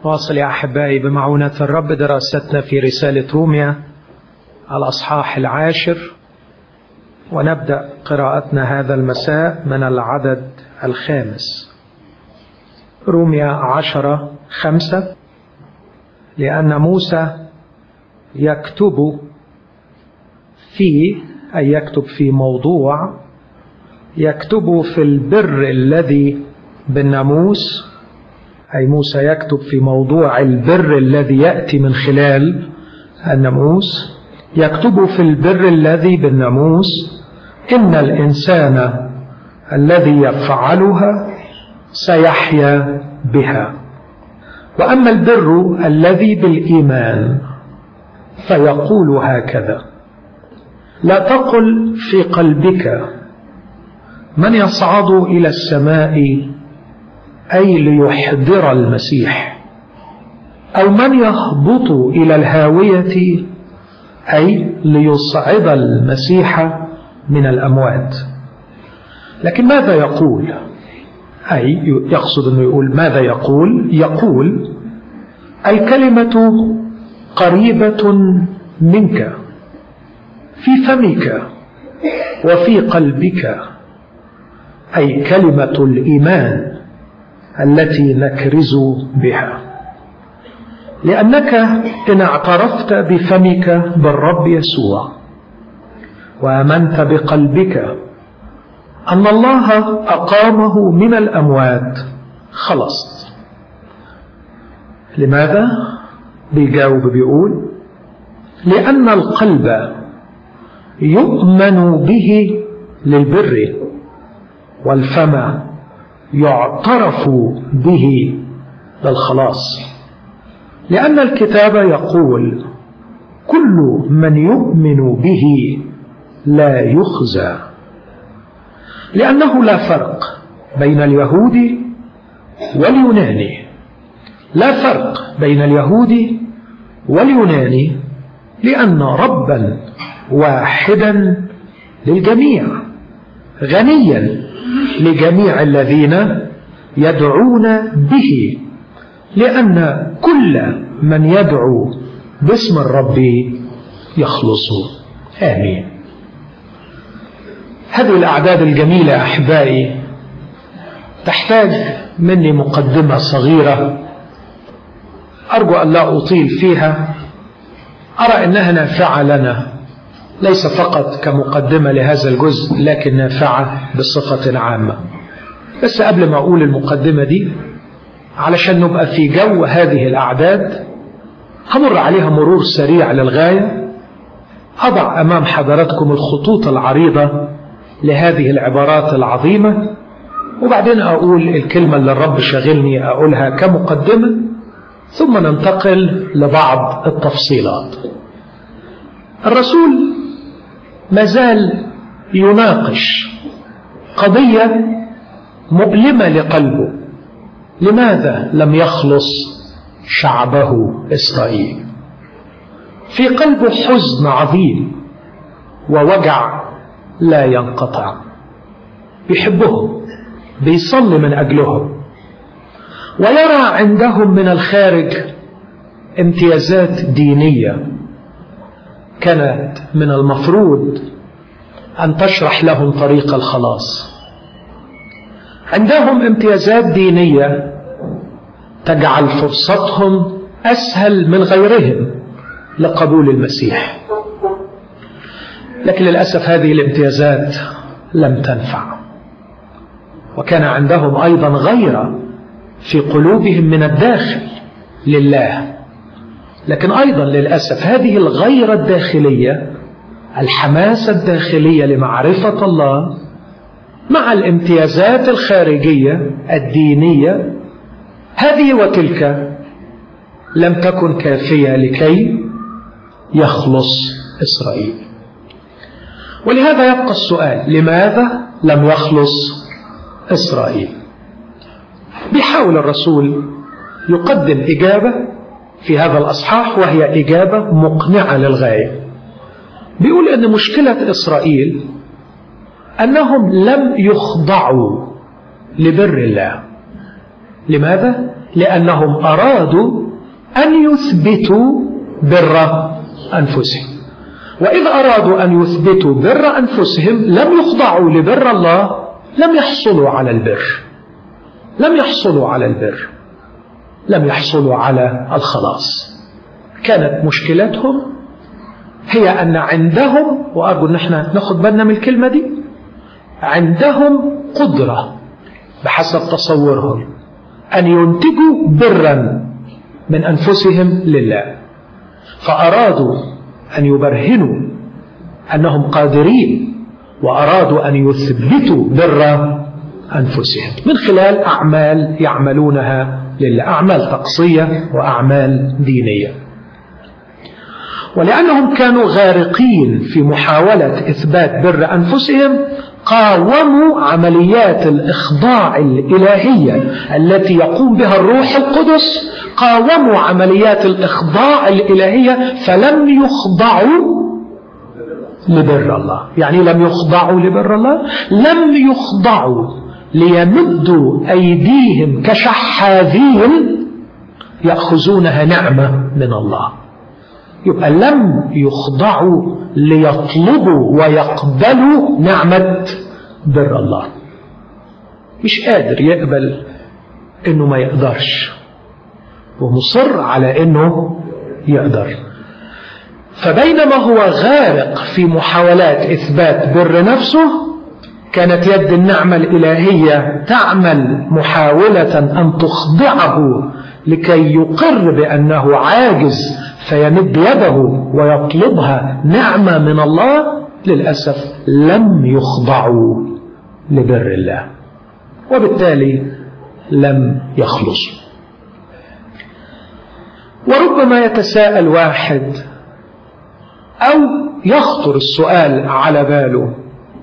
واصل يا أحبائي بمعونة الرب دراستنا في رسالة روميا الأصحاح العاشر ونبدأ قراءتنا هذا المساء من العدد الخامس روميا عشرة خمسة لأن موسى يكتب في أي يكتب في موضوع يكتب في البر الذي بالناموس أي موسى يكتب في موضوع البر الذي يأتي من خلال الناموس يكتب في البر الذي بالناموس إن الإنسان الذي يفعلها سيحيا بها وأما البر الذي بالإيمان فيقول هكذا لا تقل في قلبك من يصعد إلى السماء أي ليحضر المسيح أو من يهبط إلى الهاوية أي ليصعد المسيح من الأموات لكن ماذا يقول أي يقصد أنه يقول ماذا يقول يقول الكلمة قريبة منك في فمك وفي قلبك أي كلمة الإيمان التي نكرز بها لأنك إن اعترفت بفمك بالرب يسوع وآمنت بقلبك أن الله أقامه من الأموات خلصت لماذا؟ بيجاوب بيقول لأن القلب يؤمن به للبر والفم يعترف به للخلاص لأن الكتاب يقول كل من يؤمن به لا يخزى لأنه لا فرق بين اليهود واليوناني لا فرق بين اليهود واليوناني لأن ربا واحدا للجميع غنيا لجميع الذين يدعون به لأن كل من يدعو باسم الرب يخلص آمين هذه الأعداد الجميلة أحبائي تحتاج مني مقدمة صغيرة أرجو أن لا أطيل فيها أرى أنها نافعة لنا ليس فقط كمقدمة لهذا الجزء لكن نافعة بصفة عامة بس قبل ما أقول المقدمة دي علشان نبقى في جو هذه الأعداد همر عليها مرور سريع للغاية أضع أمام حضراتكم الخطوط العريضة لهذه العبارات العظيمة وبعدين أقول الكلمة اللي الرب شغلني أقولها كمقدمة ثم ننتقل لبعض التفصيلات الرسول مازال يناقش قضية مؤلمة لقلبه لماذا لم يخلص شعبه إسرائيل في قلبه حزن عظيم ووجع لا ينقطع بيحبهم بيصلي من أجلهم ويرى عندهم من الخارج امتيازات دينية كانت من المفروض أن تشرح لهم طريق الخلاص عندهم امتيازات دينية تجعل فرصتهم أسهل من غيرهم لقبول المسيح لكن للأسف هذه الامتيازات لم تنفع وكان عندهم أيضا غيرة في قلوبهم من الداخل لله لكن أيضا للأسف هذه الغيرة الداخلية الحماسة الداخلية لمعرفة الله مع الامتيازات الخارجية الدينية هذه وتلك لم تكن كافية لكي يخلص إسرائيل ولهذا يبقى السؤال لماذا لم يخلص إسرائيل بيحاول الرسول يقدم إجابة في هذا الأصحاح وهي إجابة مقنعة للغاية بيقول أن مشكلة إسرائيل أنهم لم يخضعوا لبر الله لماذا؟ لأنهم أرادوا أن يثبتوا بر أنفسهم وإذ أرادوا أن يثبتوا بر أنفسهم لم يخضعوا لبر الله لم يحصلوا على البر لم يحصلوا على البر لم يحصلوا على الخلاص كانت مشكلتهم هي أن عندهم وأرجو أن احنا ناخد بالنا من الكلمة دي عندهم قدرة بحسب تصورهم أن ينتجوا برا من أنفسهم لله فأرادوا أن يبرهنوا أنهم قادرين وأرادوا أن يثبتوا بر أنفسهم من خلال أعمال يعملونها لله أعمال تقصية وأعمال دينية ولأنهم كانوا غارقين في محاولة إثبات بر أنفسهم قاوموا عمليات الإخضاع الإلهية التي يقوم بها الروح القدس قاوموا عمليات الإخضاع الإلهية فلم يخضعوا لبر الله يعني لم يخضعوا لبر الله لم يخضعوا ليمدوا أيديهم كشحاذين يأخذونها نعمة من الله يبقى لم يخضعوا ليطلبوا ويقبلوا نعمة بر الله مش قادر يقبل انه ما يقدرش ومصر على انه يقدر فبينما هو غارق في محاولات اثبات بر نفسه كانت يد النعمة الإلهية تعمل محاولة أن تخضعه لكي يقر بأنه عاجز فيمد يده ويطلبها نعمة من الله للأسف لم يخضعوا لبر الله وبالتالي لم يخلصوا وربما يتساءل واحد أو يخطر السؤال على باله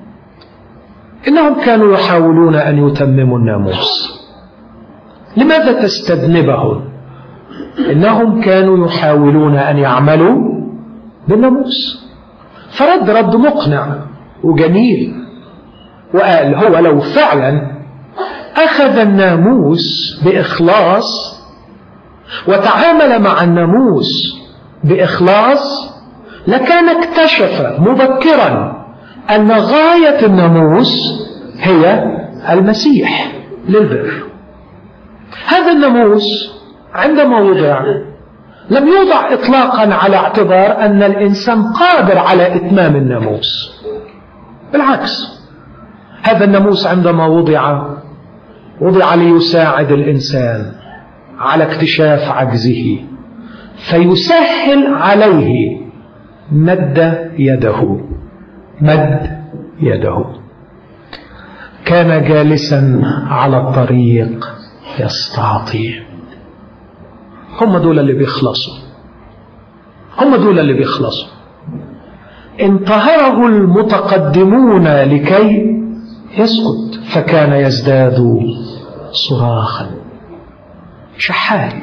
إنهم كانوا يحاولون أن يتمموا الناموس لماذا تستذنبهم إنهم كانوا يحاولون أن يعملوا بالناموس فرد رد مقنع وجميل وقال هو لو فعلا أخذ الناموس بإخلاص وتعامل مع الناموس بإخلاص لكان اكتشف مبكرا أن غاية الناموس هي المسيح للبر هذا الناموس عندما وضع لم يوضع إطلاقا على اعتبار أن الإنسان قادر على إتمام الناموس بالعكس هذا الناموس عندما وضع وضع ليساعد الإنسان على اكتشاف عجزه فيسهل عليه مد يده مد يده كان جالسا على الطريق يستعطي هم دول اللي بيخلصوا هم دول اللي بيخلصوا انتهره المتقدمون لكي يسكت فكان يزداد صراخا شحات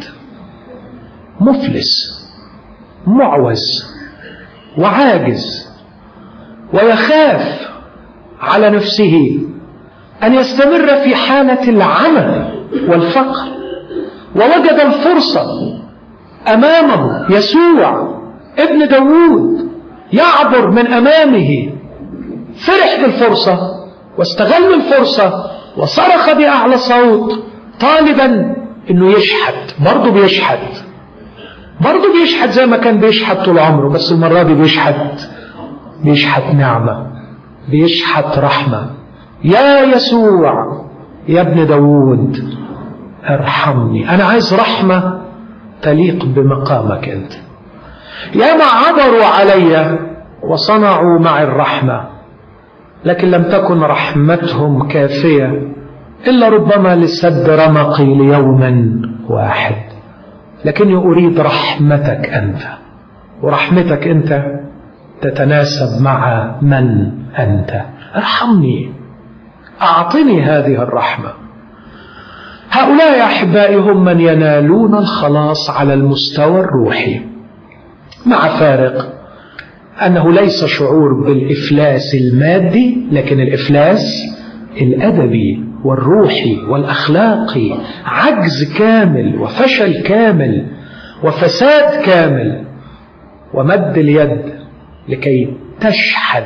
مفلس معوز وعاجز ويخاف على نفسه أن يستمر في حالة العمى والفقر ووجد الفرصة أمامه يسوع ابن داوود يعبر من أمامه فرح بالفرصة واستغل الفرصة وصرخ بأعلى صوت طالبا انه يشحت برضه بيشحت برضه بيشحت زي ما كان بيشحت طول عمره بس المرة دي بيشحت بيشحت نعمة بيشحت رحمة يا يسوع يا ابن داوود ارحمني أنا عايز رحمة تليق بمقامك أنت يا ما عبروا علي وصنعوا معي الرحمة لكن لم تكن رحمتهم كافية إلا ربما لسد رمقي ليوم واحد لكني أريد رحمتك أنت ورحمتك أنت تتناسب مع من أنت ارحمني أعطني هذه الرحمة هؤلاء يا أحبائي هم من ينالون الخلاص على المستوى الروحي مع فارق أنه ليس شعور بالإفلاس المادي لكن الإفلاس الأدبي والروحي والأخلاقي عجز كامل وفشل كامل وفساد كامل ومد اليد لكي تشحذ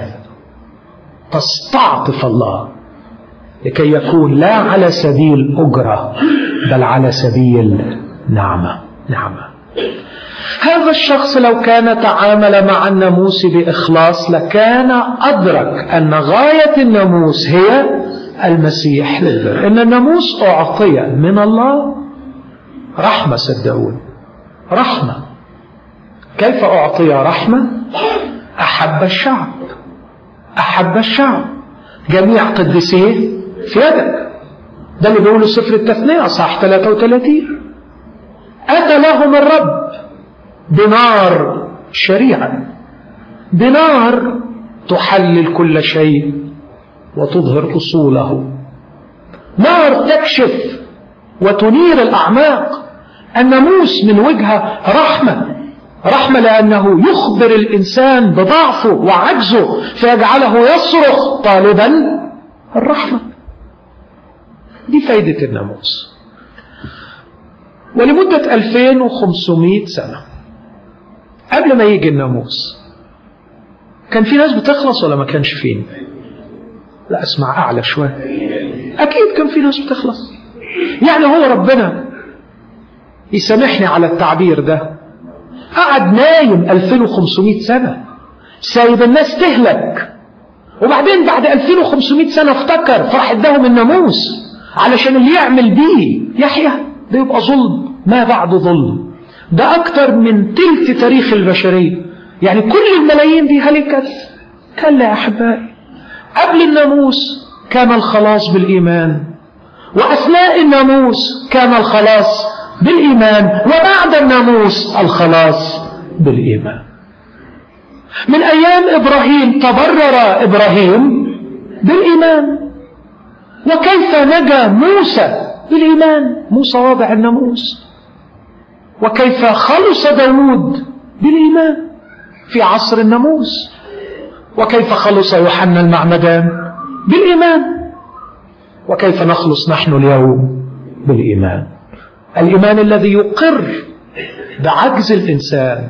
تستعطف الله لكي يكون لا على سبيل أجرة بل على سبيل نعمة نعمة هذا الشخص لو كان تعامل مع الناموس بإخلاص لكان أدرك أن غاية الناموس هي المسيح للبر إن الناموس أعطي من الله رحمة صدقون رحمة كيف أعطي رحمة أحب الشعب أحب الشعب جميع قدسيه في يدك ده اللي بيقوله سفر التثنية صح 33 أتى لهم الرب بنار شريعة بنار تحلل كل شيء وتظهر أصوله نار تكشف وتنير الأعماق الناموس من وجهة رحمة رحمة لأنه يخبر الإنسان بضعفه وعجزه فيجعله يصرخ طالبا الرحمة دي فايدة الناموس ولمدة 2500 سنة قبل ما يجي الناموس كان في ناس بتخلص ولا ما كانش فين لا اسمع أعلى شوية أكيد كان في ناس بتخلص يعني هو ربنا يسامحني على التعبير ده قعد نايم 2500 سنة سايب الناس تهلك وبعدين بعد 2500 سنة افتكر فراح اداهم الناموس علشان اللي يعمل بيه يحيى ده يبقى ظلم ما بعد ظلم ده أكتر من تلت تاريخ البشرية يعني كل الملايين دي هلكت كلا يا أحبائي قبل الناموس كان الخلاص بالإيمان وأثناء الناموس كان الخلاص بالإيمان وبعد الناموس الخلاص بالإيمان من أيام إبراهيم تبرر إبراهيم بالإيمان وكيف نجا موسى بالإيمان موسى واضع الناموس وكيف خلص داود بالإيمان في عصر الناموس وكيف خلص يوحنا المعمدان بالإيمان وكيف نخلص نحن اليوم بالإيمان الإيمان الذي يقر بعجز الإنسان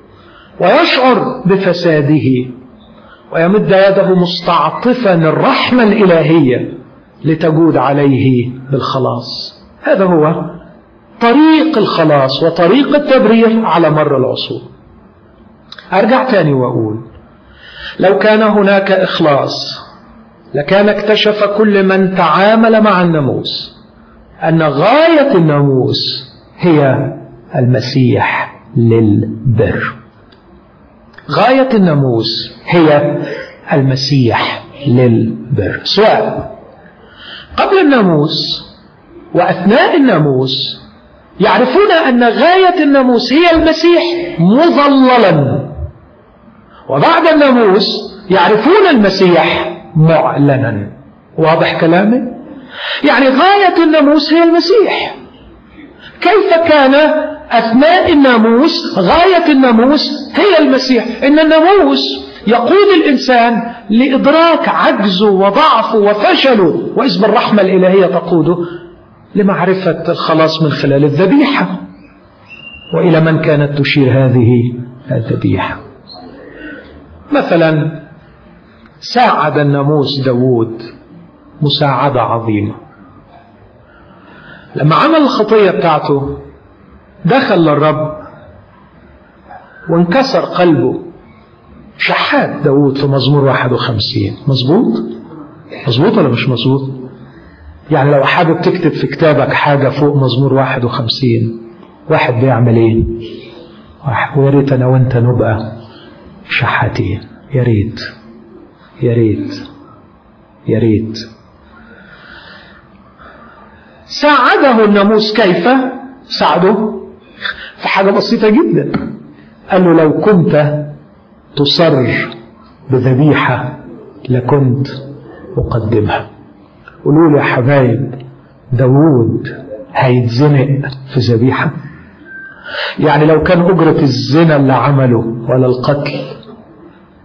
ويشعر بفساده ويمد يده مستعطفا الرحمة الإلهية لتجود عليه بالخلاص هذا هو طريق الخلاص وطريق التبرير على مر العصور أرجع تاني وأقول لو كان هناك إخلاص لكان اكتشف كل من تعامل مع الناموس أن غاية الناموس هي المسيح للبر غاية الناموس هي المسيح للبر سؤال قبل الناموس وأثناء الناموس يعرفون أن غاية الناموس هي المسيح مظللا وبعد الناموس يعرفون المسيح معلنا واضح كلامي يعني غاية الناموس هي المسيح كيف كان أثناء الناموس غاية الناموس هي المسيح إن الناموس يقود الإنسان لإدراك عجزه وضعفه وفشله وإذ بالرحمة الإلهية تقوده لمعرفة الخلاص من خلال الذبيحة وإلى من كانت تشير هذه الذبيحة مثلا ساعد الناموس داود مساعدة عظيمة لما عمل الخطية بتاعته دخل للرب وانكسر قلبه شحات داود في مزمور 51 مظبوط مظبوط ولا مش مظبوط يعني لو حابب تكتب في كتابك حاجة فوق مزمور 51 واحد بيعمل ايه ويا ريت انا وانت نبقى شحاتين يا ريت يا ريت يا ريت ساعده الناموس كيف ساعده في حاجة بسيطة جدا قال له لو كنت تصر بذبيحة لكنت أقدمها قولوا لي يا حبايب داوود هيتزنق في ذبيحة يعني لو كان أجرة الزنا اللي عمله ولا القتل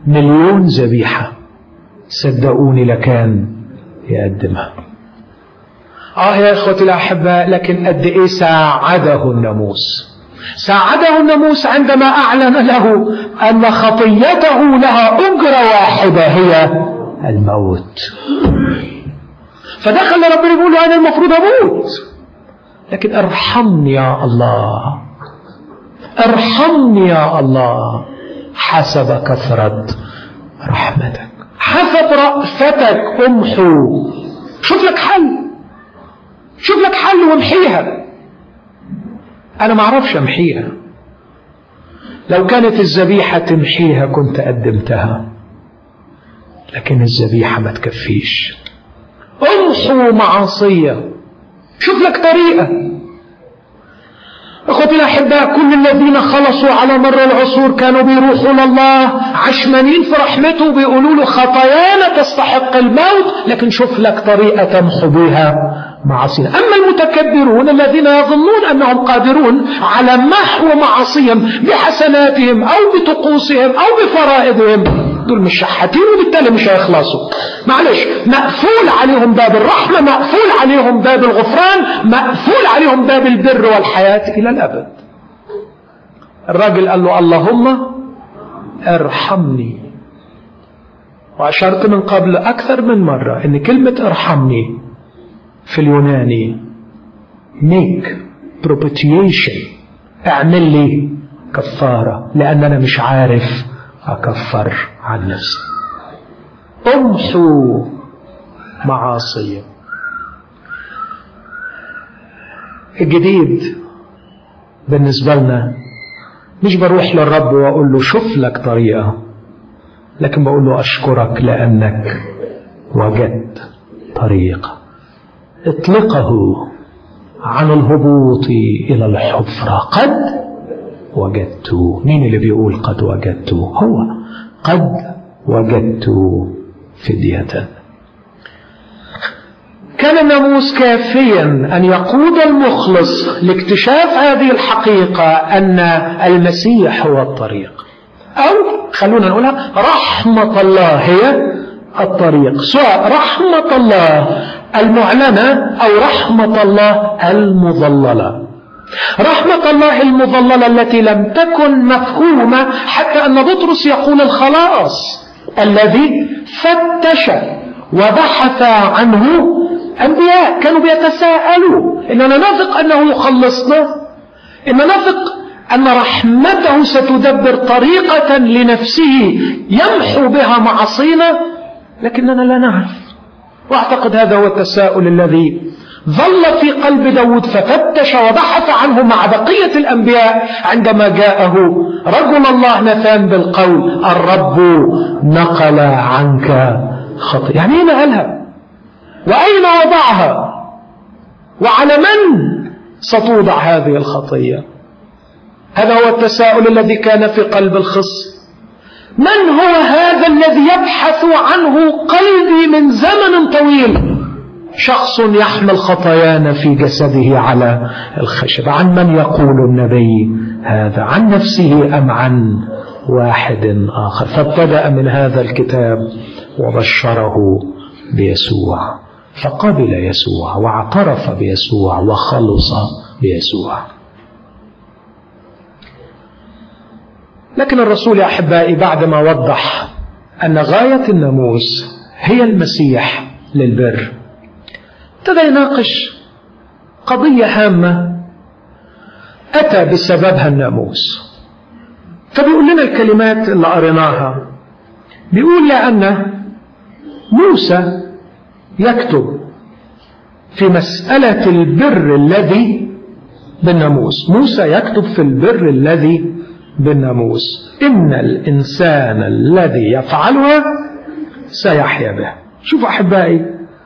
مليون ذبيحة صدقوني لكان يقدمها آه يا إخوتي الأحباء لكن قد إيه ساعده الناموس ساعده الناموس عندما أعلن له أن خطيته لها أجرة واحدة هي الموت فدخل ربنا يقول له أنا المفروض أموت لكن ارحمني يا الله ارحمني يا الله حسب كثرة رحمتك حسب رأفتك امحو شوف لك حل شوف لك حل وامحيها انا ما اعرفش امحيها لو كانت الذبيحة تمحيها كنت قدمتها لكن الذبيحة ما تكفيش امحو معصية شوف لك طريقة اخوتي الاحباء كل الذين خلصوا على مر العصور كانوا بيروحوا لله عشمانين في رحمته بيقولوا له خطايانا تستحق الموت لكن شوف لك طريقه تمحو بها معاصينا اما المتكبرون الذين يظنون انهم قادرون على محو معاصيهم بحسناتهم او بطقوسهم او بفرائضهم دول مش شحاتين وبالتالي مش هيخلصوا معلش مقفول عليهم باب الرحمة مقفول عليهم باب الغفران مقفول عليهم باب البر والحياة إلى الأبد الراجل قال له اللهم ارحمني وأشرت من قبل أكثر من مرة أن كلمة ارحمني في اليوناني make propitiation اعمل لي كفارة لأن أنا مش عارف أكفر عن نفسي امحو معاصي الجديد بالنسبة لنا مش بروح للرب وأقول له شوف لك طريقة لكن بقول له أشكرك لأنك وجدت طريقة اطلقه عن الهبوط إلى الحفرة قد وجدت مين اللي بيقول قد وجدت هو قد وجدت فدية كان الناموس كافيا أن يقود المخلص لاكتشاف هذه الحقيقة أن المسيح هو الطريق أو خلونا نقولها رحمة الله هي الطريق سواء رحمة الله المعلنة أو رحمة الله المضللة رحمة الله المضللة التي لم تكن مفهومة حتى أن بطرس يقول الخلاص الذي فتش وبحث عنه أنبياء كانوا بيتساءلوا إننا نثق أنه يخلصنا إننا نثق أن رحمته ستدبر طريقة لنفسه يمحو بها معصينا لكننا لا نعرف واعتقد هذا هو التساؤل الذي ظل في قلب داود ففتش وبحث عنه مع بقية الأنبياء عندما جاءه رجل الله نثان بالقول الرب نقل عنك خطيئة يعني اين نقلها وأين وضعها وعلى من ستوضع هذه الخطية هذا هو التساؤل الذي كان في قلب الخص من هو هذا الذي يبحث عنه قلبي من زمن طويل شخص يحمل خطايانا في جسده على الخشب عن من يقول النبي هذا عن نفسه أم عن واحد آخر فابتدأ من هذا الكتاب وبشره بيسوع فقبل يسوع واعترف بيسوع وخلص بيسوع لكن الرسول يا أحبائي بعدما وضح أن غاية الناموس هي المسيح للبر ابتدى يناقش قضية هامة أتى بسببها الناموس فبيقول لنا الكلمات اللي قريناها بيقول لأن موسى يكتب في مسألة البر الذي بالناموس موسى يكتب في البر الذي بالناموس إن الإنسان الذي يفعلها سيحيا به شوفوا أحبائي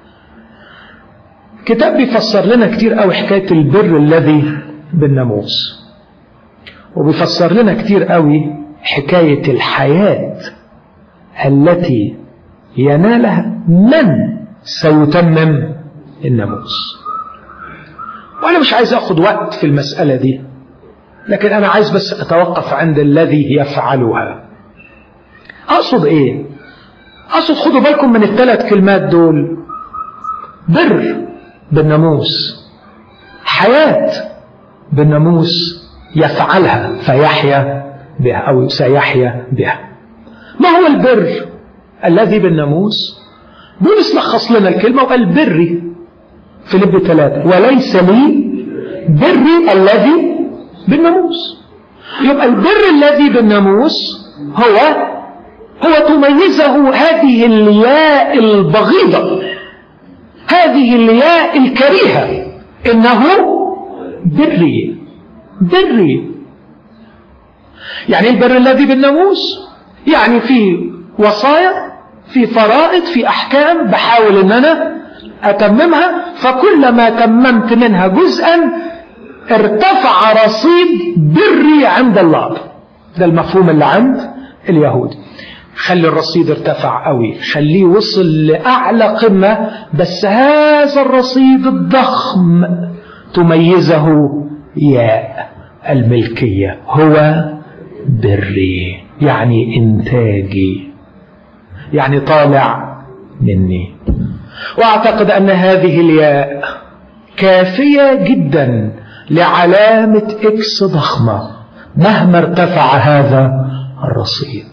كتاب بيفسر لنا كتير قوي حكاية البر الذي بالناموس وبيفسر لنا كتير قوي حكاية الحياة التي ينالها من سيتمم الناموس وأنا مش عايز أخد وقت في المسألة دي لكن أنا عايز بس أتوقف عند الذي يفعلها أقصد إيه أقصد خدوا بالكم من الثلاث كلمات دول بر بالناموس حياة بالناموس يفعلها فيحيا بها أو سيحيا بها ما هو البر الذي بالناموس بولس لخص لنا الكلمة وقال بري في لب ثلاثة وليس لي بري الذي بالناموس يبقى البر الذي بالناموس هو هو تميزه هذه الياء البغيضة هذه الياء الكريهة إنه بري بري يعني البر الذي بالناموس يعني في وصايا في فرائض في أحكام بحاول أن أنا أتممها فكلما تممت منها جزءا ارتفع رصيد بري عند الله ده المفهوم اللي عند اليهود خلي الرصيد ارتفع قوي خليه وصل لأعلى قمة بس هذا الرصيد الضخم تميزه ياء الملكية هو بري يعني إنتاجي يعني طالع مني واعتقد ان هذه الياء كافيه جدا لعلامه اكس ضخمه مهما ارتفع هذا الرصيد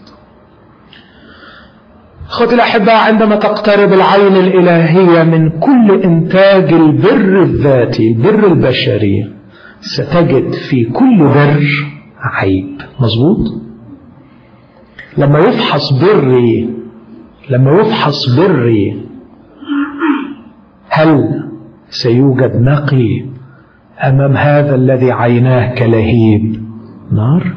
خذ الاحباء عندما تقترب العين الالهيه من كل انتاج البر الذاتي البر البشري ستجد في كل بر عيب مظبوط لما يفحص بري لما يفحص بري هل سيوجد نقي امام هذا الذي عيناه كلهيب نار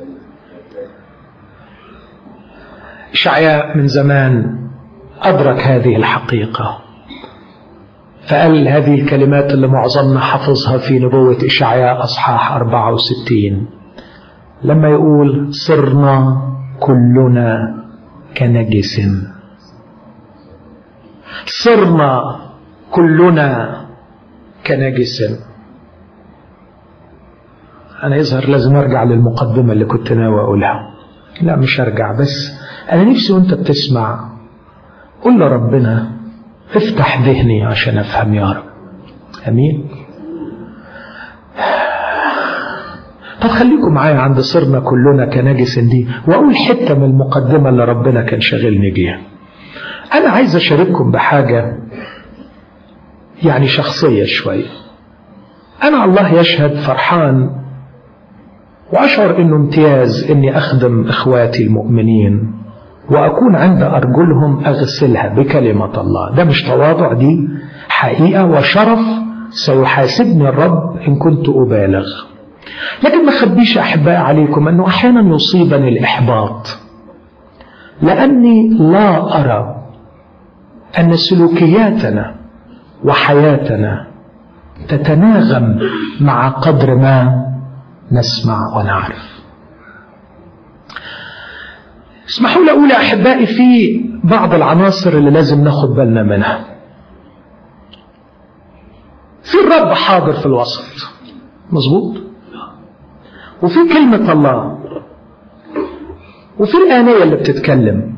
اشعياء من زمان ادرك هذه الحقيقه فقال هذه الكلمات اللي معظمنا حفظها في نبوة إشعياء أصحاح 64 لما يقول صرنا كلنا كنجس صرنا كلنا كنجس أنا يظهر لازم أرجع للمقدمة اللي كنت ناوي أقولها لا مش هرجع بس أنا نفسي وأنت بتسمع قول لربنا افتح ذهني عشان أفهم يا رب أمين طب خليكم معايا عند صرنا كلنا كنجس دي وأقول حتة من المقدمة اللي ربنا كان شاغلني بيها أنا عايز أشارككم بحاجة يعني شخصية شوية أنا الله يشهد فرحان وأشعر إنه امتياز إني أخدم إخواتي المؤمنين وأكون عند أرجلهم أغسلها بكلمة الله ده مش تواضع دي حقيقة وشرف سيحاسبني الرب إن كنت أبالغ لكن ما خبيش أحباء عليكم أنه أحيانا يصيبني الإحباط لأني لا أرى أن سلوكياتنا وحياتنا تتناغم مع قدر ما نسمع ونعرف اسمحوا لي أقول يا أحبائي في بعض العناصر اللي لازم ناخد بالنا منها في الرب حاضر في الوسط مظبوط وفي كلمة الله وفي الآنية اللي بتتكلم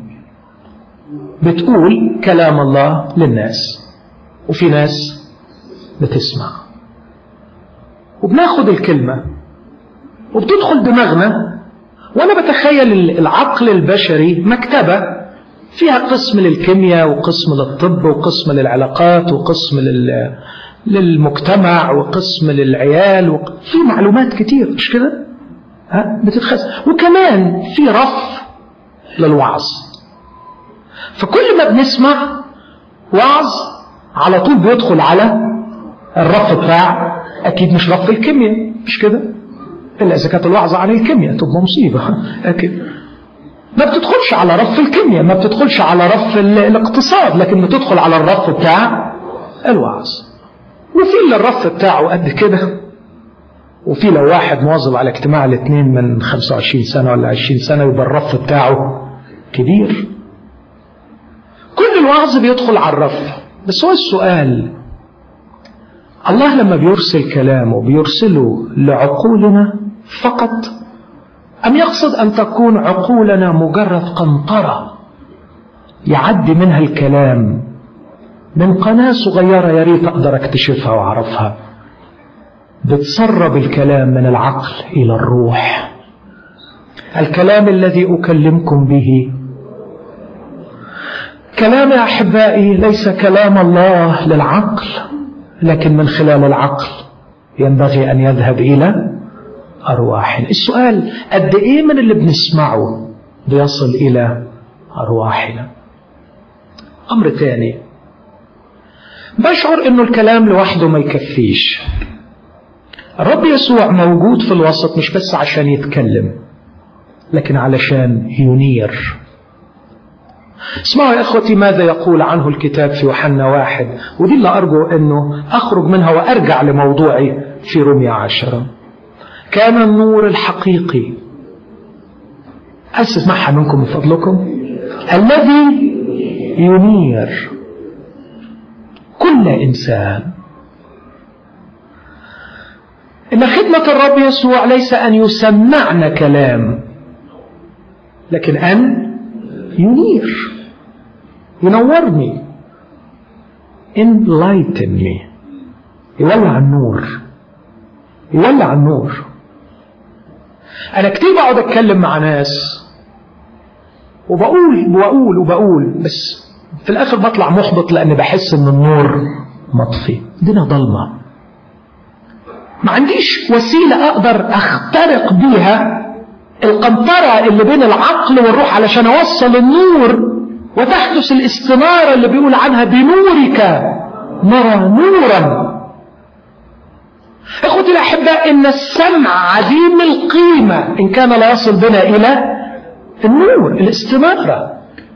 بتقول كلام الله للناس وفي ناس بتسمع وبناخد الكلمة وبتدخل دماغنا وأنا بتخيل العقل البشري مكتبة فيها قسم للكيمياء وقسم للطب وقسم للعلاقات وقسم لل... للمجتمع وقسم للعيال وق... في معلومات كتير مش كده ها بتتخزن وكمان في رف للوعظ فكل ما بنسمع وعظ على طول بيدخل على الرف بتاع اكيد مش رف الكيمياء مش كده الا اذا كانت الوعظه عن الكيمياء تبقى مصيبه اكيد ما بتدخلش على رف الكيمياء ما بتدخلش على رف الاقتصاد لكن بتدخل على الرف بتاع الوعظ وفي اللي الرف بتاعه قد كده وفي لو واحد مواظب على اجتماع الاثنين من 25 سنة ولا 20 سنة يبقى الرف بتاعه كبير كل الوعظ بيدخل على الرف بس هو السؤال الله لما بيرسل كلامه بيرسله لعقولنا فقط أم يقصد أن تكون عقولنا مجرد قنطرة يعدي منها الكلام من قناة صغيرة يا ريت أقدر أكتشفها وأعرفها بتسرب الكلام من العقل إلى الروح الكلام الذي أكلمكم به كلام يا أحبائي ليس كلام الله للعقل لكن من خلال العقل ينبغي أن يذهب إلى أرواحنا السؤال قد إيه من اللي بنسمعه بيصل إلى أرواحنا أمر ثاني بشعر أنه الكلام لوحده ما يكفيش الرب يسوع موجود في الوسط مش بس عشان يتكلم لكن علشان ينير اسمعوا يا اخوتي ماذا يقول عنه الكتاب في يوحنا واحد ودي اللي ارجو انه اخرج منها وارجع لموضوعي في روميا عشرة كان النور الحقيقي اسمعها منكم من فضلكم الذي ينير كل انسان ان خدمه الرب يسوع ليس ان يسمعنا كلام لكن ان ينير ينورني enlighten me يولع النور يولع النور انا كتير بقعد اتكلم مع ناس وبقول وبقول وبقول بس في الاخر بطلع محبط لان بحس ان النور مطفي الدنيا ضلمه ما عنديش وسيله اقدر اخترق بيها القنطرة اللي بين العقل والروح علشان أوصل النور وتحدث الاستنارة اللي بيقول عنها بنورك نرى نورا اخوتي الاحباء ان السمع عديم القيمة ان كان لا يصل بنا الى النور الاستنارة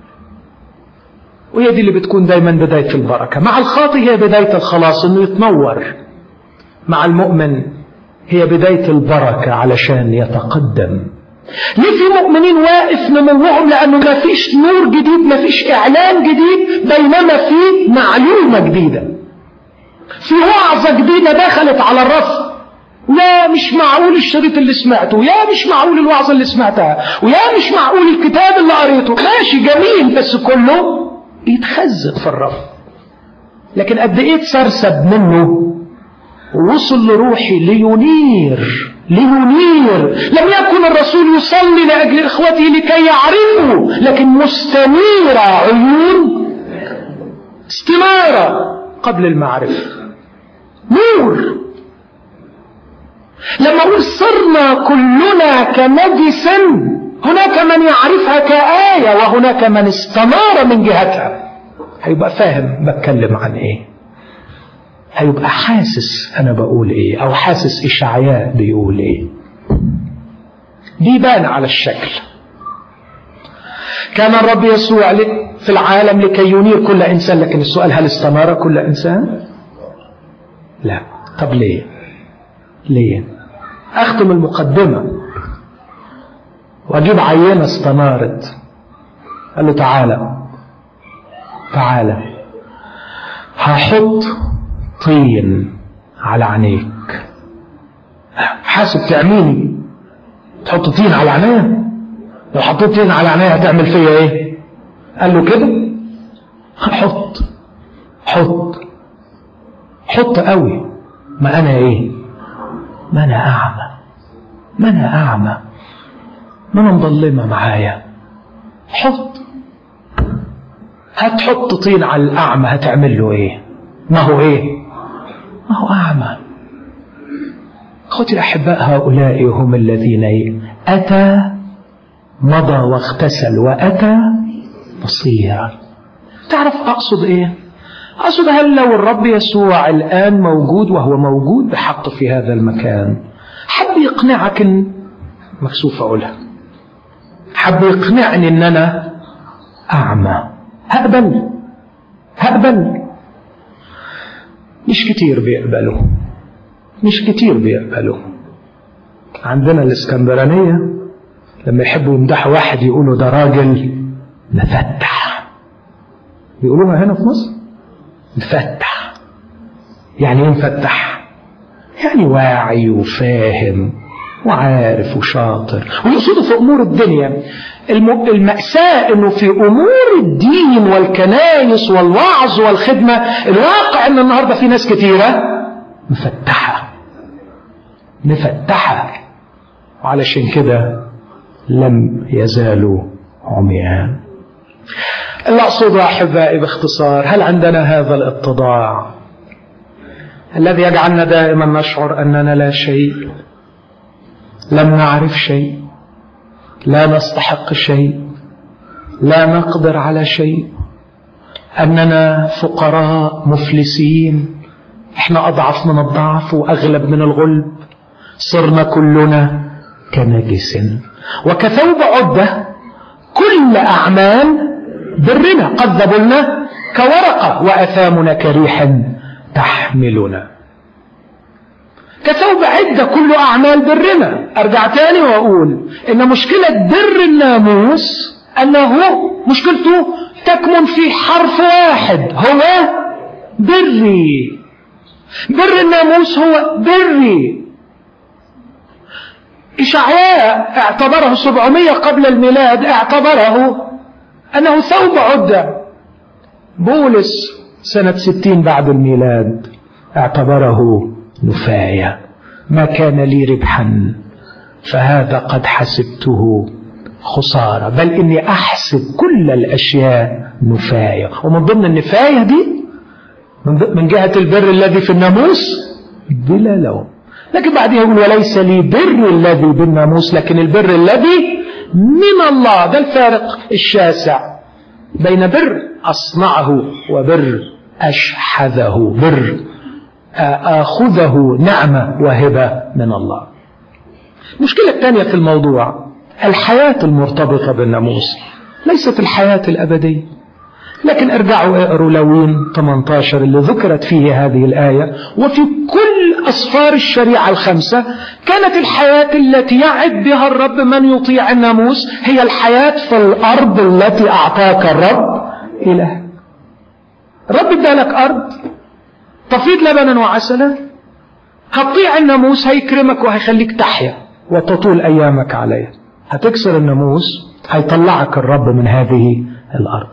وهي دي اللي بتكون دايما بداية البركة مع الخاطئ هي بداية الخلاص انه يتنور مع المؤمن هي بداية البركة علشان يتقدم ليه في مؤمنين واقف نموهم لأنه ما فيش نور جديد ما فيش إعلان جديد بينما في معلومة جديدة في وعظة جديدة دخلت على الرف لا مش معقول الشريط اللي سمعته يا مش معقول الوعظة اللي سمعتها ويا مش معقول الكتاب اللي قريته ماشي جميل بس كله بيتخزن في الرف لكن قد ايه اتسرسب منه ووصل لروحي لينير لينير لم يكن الرسول يصلي لأجل إخوته لكي يعرفوا لكن مستنيرة عيون استنارة قبل المعرفة نور لما أقول صرنا كلنا كنجس هناك من يعرفها كآية وهناك من استنار من جهتها هيبقى فاهم بتكلم عن ايه هيبقى حاسس انا بقول ايه او حاسس اشعياء بيقول ايه بيبان على الشكل كان الرب يسوع في العالم لكي ينير كل انسان لكن السؤال هل استنار كل انسان لا طب ليه ليه اختم المقدمه واجيب عينه استنارت قال له تعالى تعالى هحط طين على عينيك حاسب تعميني تحط طين على عينيا لو حطيت طين على عينيا هتعمل فيا ايه قال له كده حط حط حط قوي ما انا ايه ما انا اعمى ما انا اعمى ما انا مظلمه معايا حط هتحط طين على الاعمى هتعمل له ايه ما هو ايه ما هو اعمى اخوتي الاحباء هؤلاء هم الذين اتى مضى واغتسل واتى بصيرا تعرف اقصد ايه اقصد هل لو الرب يسوع الان موجود وهو موجود بحق في هذا المكان حب يقنعك ان مكسوف اقولها حب يقنعني ان انا اعمى هقبل هقبل مش كتير بيقبلوا مش كتير بيقبلوا عندنا الاسكندرانية لما يحبوا يمدحوا واحد يقولوا ده راجل مفتح بيقولوها هنا في مصر مفتح يعني ايه مفتح يعني واعي وفاهم وعارف وشاطر ويقصدوا في امور الدنيا المأساة انه في امور الدين والكنايس والوعظ والخدمة الواقع ان النهاردة في ناس كثيرة مفتحة مفتحة وعلشان كده لم يزالوا عميان اللي أقصده أحبائي باختصار هل عندنا هذا الاتضاع الذي يجعلنا دائما نشعر أننا لا شيء لم نعرف شيء لا نستحق شيء لا نقدر على شيء أننا فقراء مفلسين احنا أضعف من الضعف وأغلب من الغلب صرنا كلنا كنجس وكثوب عدة كل أعمال برنا قد ذبلنا كورقة وأثامنا كريح تحملنا كثوب عدة كل أعمال برنا أرجع تاني وأقول إن مشكلة بر الناموس أنه مشكلته تكمن في حرف واحد هو بري بر الناموس هو بري إشعياء اعتبره 700 قبل الميلاد اعتبره أنه ثوب عدة بولس سنة 60 بعد الميلاد اعتبره نفاية ما كان لي ربحا فهذا قد حسبته خسارة بل إني أحسب كل الأشياء نفاية ومن ضمن النفاية دي من جهة البر الذي في الناموس بلا لوم لكن بعدها يقول وليس لي بر الذي بالناموس لكن البر الذي من الله ده الفارق الشاسع بين بر أصنعه وبر أشحذه بر آخذه نعمة وهبة من الله المشكلة الثانية في الموضوع الحياة المرتبطة بالناموس ليست الحياة الأبدية لكن ارجعوا اقروا لوين 18 اللي ذكرت فيه هذه الآية وفي كل أصفار الشريعة الخمسة كانت الحياة التي يعد بها الرب من يطيع الناموس هي الحياة في الأرض التي أعطاك الرب إله الرب ادالك أرض تفيض لبنا وعسلا هتطيع الناموس هيكرمك وهيخليك تحيا وتطول أيامك عليه هتكسر الناموس هيطلعك الرب من هذه الأرض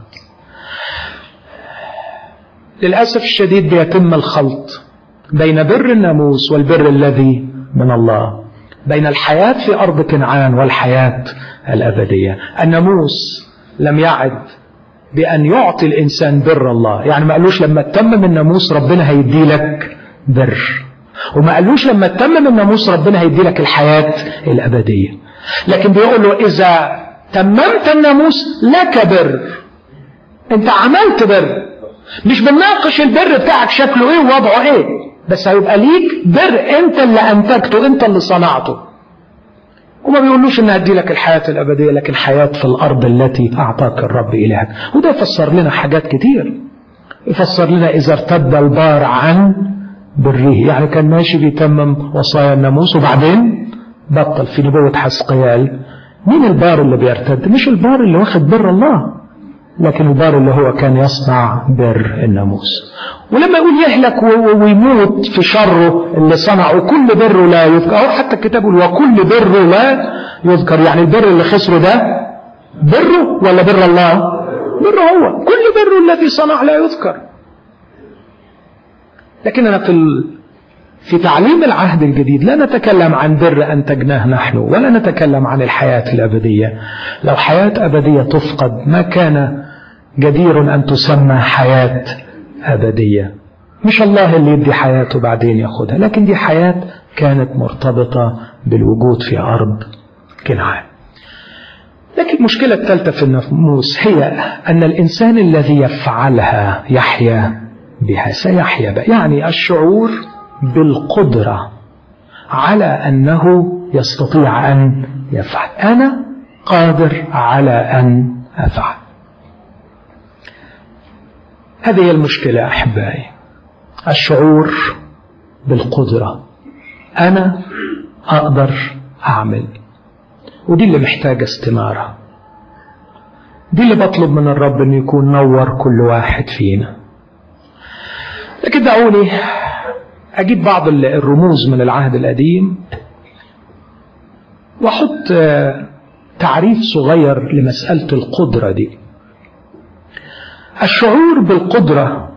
للأسف الشديد بيتم الخلط بين بر الناموس والبر الذي من الله بين الحياة في أرض كنعان والحياة الأبدية الناموس لم يعد بأن يعطي الإنسان بر الله يعني ما قالوش لما تتمم الناموس ربنا هيدي لك بر وما قالوش لما تتمم الناموس ربنا هيدي لك الحياة الأبدية لكن بيقول له إذا تممت الناموس لك بر انت عملت بر مش بنناقش البر بتاعك شكله ايه ووضعه ايه بس هيبقى ليك بر انت اللي انتجته انت اللي صنعته وما بيقولوش ان هدي لك الحياة الابدية لكن حياة في الارض التي اعطاك الرب الهك وده يفسر لنا حاجات كتير يفسر لنا اذا ارتد البار عن بره يعني كان ماشي بيتمم وصايا الناموس وبعدين بطل في نبوة حسقيال مين البار اللي بيرتد مش البار اللي واخد بر الله لكن البار اللي هو كان يصنع بر الناموس ولما يقول يهلك ويموت في شره اللي صنعه كل بره لا يذكر أو حتى الكتاب يقول وكل بره لا يذكر يعني البر اللي خسره ده بره ولا بر الله بره هو كل بره الذي صنع لا يذكر لكننا في ال... في تعليم العهد الجديد لا نتكلم عن بر أنتجناه نحن ولا نتكلم عن الحياة الأبدية لو حياة أبدية تفقد ما كان جدير أن تسمى حياة أبدية مش الله اللي يدي حياته بعدين ياخدها لكن دي حياة كانت مرتبطة بالوجود في أرض كنعان لكن المشكلة الثالثة في الناموس هي أن الإنسان الذي يفعلها يحيا بها سيحيا بها يعني الشعور بالقدرة على أنه يستطيع أن يفعل أنا قادر على أن أفعل هذه هي المشكلة أحبائي الشعور بالقدرة أنا أقدر أعمل ودي اللي محتاجة استمارة دي اللي بطلب من الرب أن يكون نور كل واحد فينا لكن دعوني أجيب بعض الرموز من العهد القديم وأحط تعريف صغير لمسألة القدرة دي الشعور بالقدرة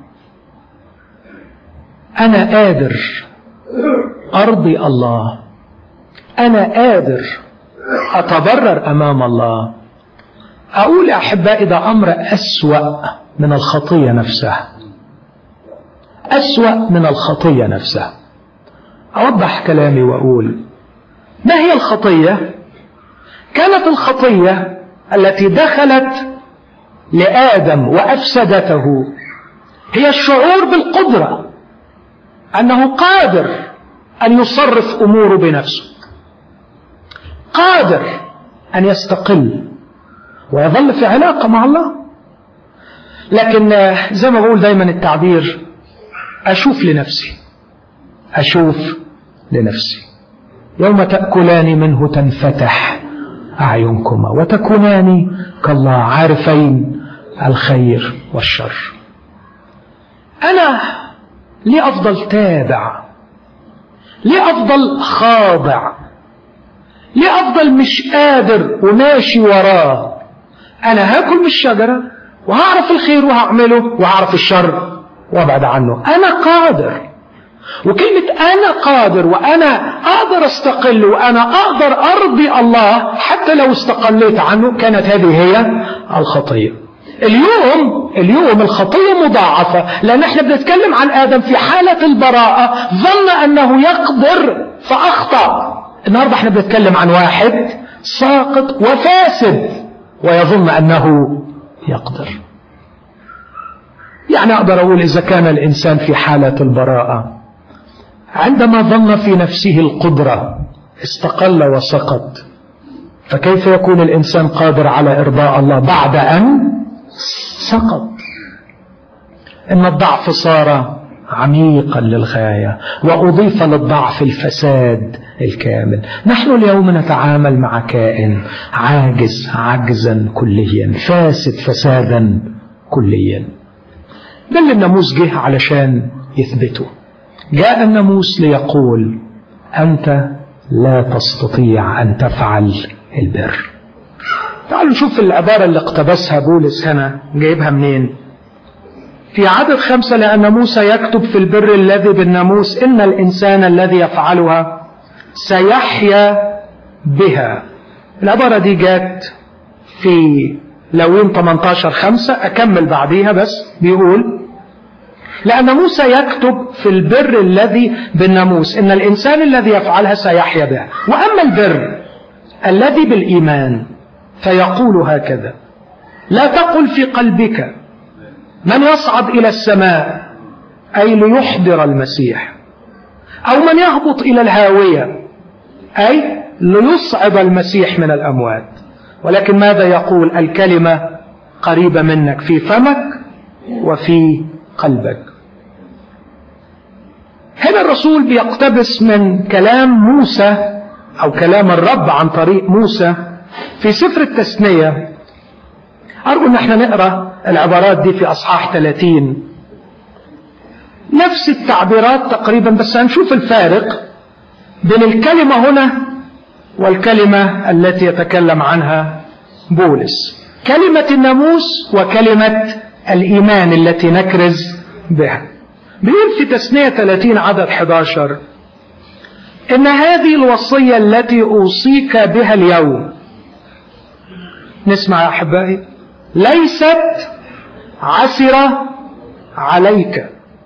أنا قادر أرضي الله أنا قادر أتبرر أمام الله أقول يا أحبائي ده أمر أسوأ من الخطية نفسها أسوأ من الخطية نفسها أوضح كلامي وأقول ما هي الخطية كانت الخطية التي دخلت لآدم وأفسدته هي الشعور بالقدرة أنه قادر أن يصرف أموره بنفسه قادر أن يستقل ويظل في علاقة مع الله لكن زي ما بقول دايما التعبير أشوف لنفسي أشوف لنفسي يوم تأكلان منه تنفتح أعينكما وتكونان كالله عارفين الخير والشر أنا ليه أفضل تابع ليه أفضل خاضع ليه أفضل مش قادر وماشي وراه أنا هاكل من الشجرة وهعرف الخير وهعمله وهعرف الشر وابعد عنه أنا قادر وكلمة أنا قادر وأنا أقدر أستقل وأنا أقدر أرضي الله حتى لو استقليت عنه كانت هذه هي الخطية اليوم اليوم الخطية مضاعفة لأن احنا بنتكلم عن آدم في حالة البراءة ظن أنه يقدر فأخطأ النهاردة احنا بنتكلم عن واحد ساقط وفاسد ويظن أنه يقدر يعني أقدر أقول إذا كان الإنسان في حالة البراءة عندما ظن في نفسه القدرة استقل وسقط فكيف يكون الإنسان قادر على إرضاء الله بعد أن سقط إن الضعف صار عميقا للغاية وأضيف للضعف الفساد الكامل نحن اليوم نتعامل مع كائن عاجز عجزا كليا فاسد فسادا كليا ده اللي الناموس جه علشان يثبته جاء الناموس ليقول أنت لا تستطيع أن تفعل البر تعالوا نشوف العبارة اللي اقتبسها بولس هنا جايبها منين في عدد خمسة لأن موسى يكتب في البر الذي بالناموس إن الإنسان الذي يفعلها سيحيا بها العبارة دي جات في لوين 18 خمسة أكمل بعديها بس بيقول لأن موسى يكتب في البر الذي بالناموس إن الإنسان الذي يفعلها سيحيا بها وأما البر الذي بالإيمان فيقول هكذا لا تقل في قلبك من يصعد إلى السماء أي ليحضر المسيح أو من يهبط إلى الهاوية أي ليصعد المسيح من الأموات ولكن ماذا يقول الكلمة قريبة منك في فمك وفي قلبك هنا الرسول بيقتبس من كلام موسى أو كلام الرب عن طريق موسى في سفر التثنية أرجو أن احنا نقرأ العبارات دي في أصحاح 30 نفس التعبيرات تقريبا بس هنشوف الفارق بين الكلمة هنا والكلمة التي يتكلم عنها بولس كلمة الناموس وكلمة الإيمان التي نكرز بها بيقول في تثنية 30 عدد 11 إن هذه الوصية التي أوصيك بها اليوم نسمع يا أحبائي ليست عسرة عليك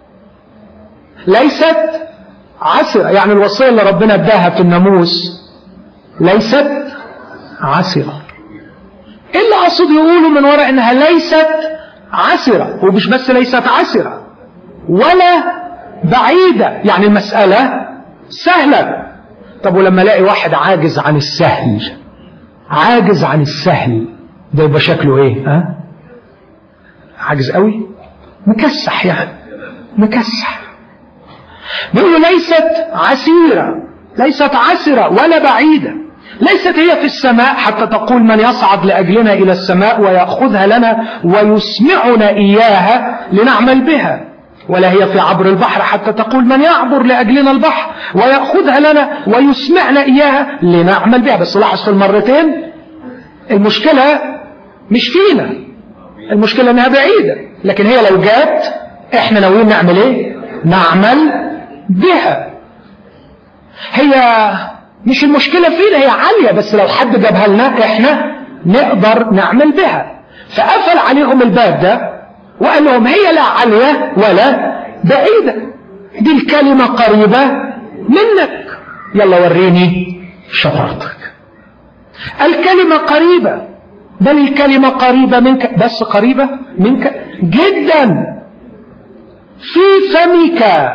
ليست عسرة يعني الوصية اللي ربنا اداها في الناموس ليست عسرة ايه اللي قصد يقوله من وراء انها ليست عسرة ومش بس ليست عسرة ولا بعيدة يعني المسألة سهلة طب ولما الاقي واحد عاجز عن السهل عاجز عن السهل ده يبقى شكله ايه ها عاجز قوي مكسح يعني مكسح بيقولوا ليست عسيرة ليست عسرة ولا بعيدة ليست هي في السماء حتى تقول من يصعد لأجلنا إلى السماء ويأخذها لنا ويسمعنا إياها لنعمل بها ولا هي في عبر البحر حتى تقول من يعبر لأجلنا البحر ويأخذها لنا ويسمعنا إياها لنعمل بها بس لاحظ في المرتين المشكلة مش فينا المشكلة انها بعيدة لكن هي لو جات احنا ناويين نعمل ايه نعمل بها هي مش المشكلة فينا هي عالية بس لو حد جابها لنا احنا نقدر نعمل بها فقفل عليهم الباب ده وقال لهم هي لا عالية ولا بعيدة دي الكلمة قريبة منك يلا وريني شطارتك الكلمة قريبة بل الكلمة قريبة منك بس قريبة منك جدا في فمك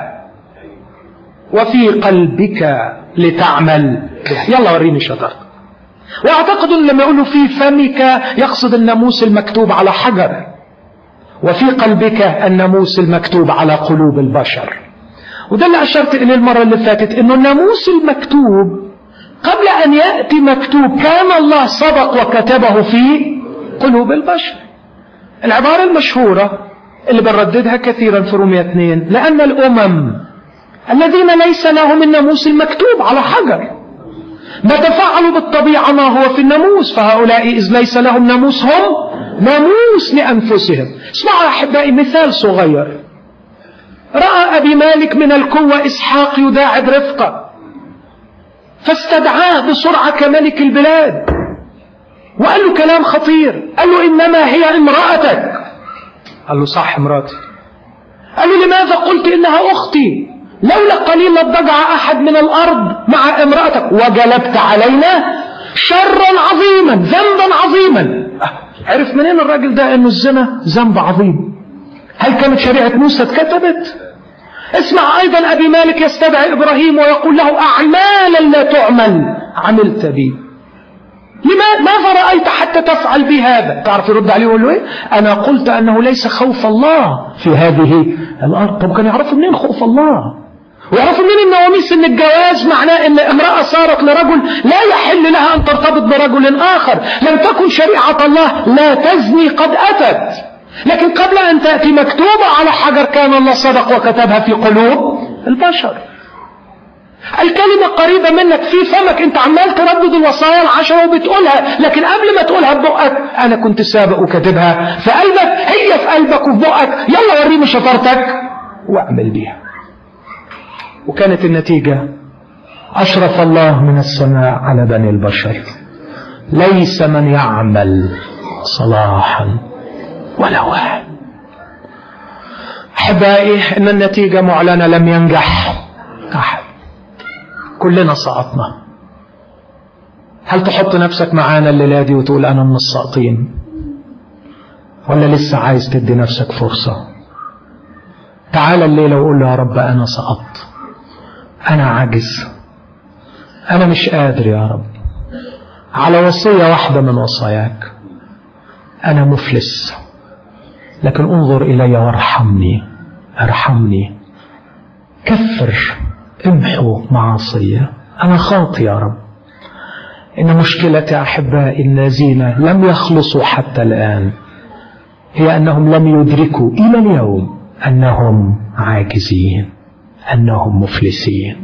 وفي قلبك لتعمل يلا وريني شطارتك واعتقد ان لما يقولوا في فمك يقصد الناموس المكتوب على حجر وفي قلبك الناموس المكتوب على قلوب البشر وده اللي أشرت إليه المرة اللي فاتت إنه الناموس المكتوب قبل أن يأتي مكتوب كان الله سبق وكتبه في قلوب البشر العبارة المشهورة اللي بنرددها كثيرا في رومية 2 لأن الأمم الذين ليس لهم الناموس المكتوب على حجر ما تفعلوا بالطبيعة ما هو في الناموس فهؤلاء إذ ليس لهم ناموس هم ناموس لأنفسهم اسمعوا يا أحبائي مثال صغير رأى أبي مالك من القوة إسحاق يداعب رفقة فاستدعاه بسرعة كملك البلاد وقال له كلام خطير قال له إنما هي امرأتك قال له صح مراتي قال له لماذا قلت إنها أختي لولا قليل لضجع أحد من الأرض مع امرأتك وجلبت علينا شرا عظيما ذنبا عظيما عرف منين الراجل ده انه الزنا ذنب عظيم هل كانت شريعة موسى اتكتبت اسمع ايضا ابي مالك يستدعي ابراهيم ويقول له اعمالا لا تعمل عملت بي لما ماذا رأيت حتى تفعل بي هذا تعرف يرد عليه ويقول له ايه انا قلت انه ليس خوف الله في هذه الارض طب كان يعرفوا منين خوف الله ويعرفوا منين النواميس ان الجواز معناه ان امرأة صارت لرجل لا يحل لها ان ترتبط برجل اخر لم تكن شريعة الله لا تزني قد اتت لكن قبل ان تأتي مكتوبة على حجر كان الله صدق وكتبها في قلوب البشر الكلمة قريبة منك في فمك انت عمال تردد الوصايا العشرة وبتقولها لكن قبل ما تقولها ببقك انا كنت سابق وكاتبها في قلبك هي في قلبك وفي بقك يلا وريني شطارتك واعمل بيها وكانت النتيجة أشرف الله من السماء على بني البشر ليس من يعمل صلاحا ولا واحد أحبائي إن النتيجة معلنة لم ينجح أحد كلنا سقطنا هل تحط نفسك معانا الليلة دي وتقول أنا من الساقطين ولا لسه عايز تدي نفسك فرصة تعال الليلة وقول له يا رب أنا سقطت أنا عاجز أنا مش قادر يا رب على وصية واحدة من وصاياك أنا مفلس لكن انظر إلي وارحمني ارحمني كفر امحو معاصية أنا خاطي يا رب إن مشكلة أحبائي الذين لم يخلصوا حتى الآن هي أنهم لم يدركوا إلى اليوم أنهم عاجزين أنهم مفلسين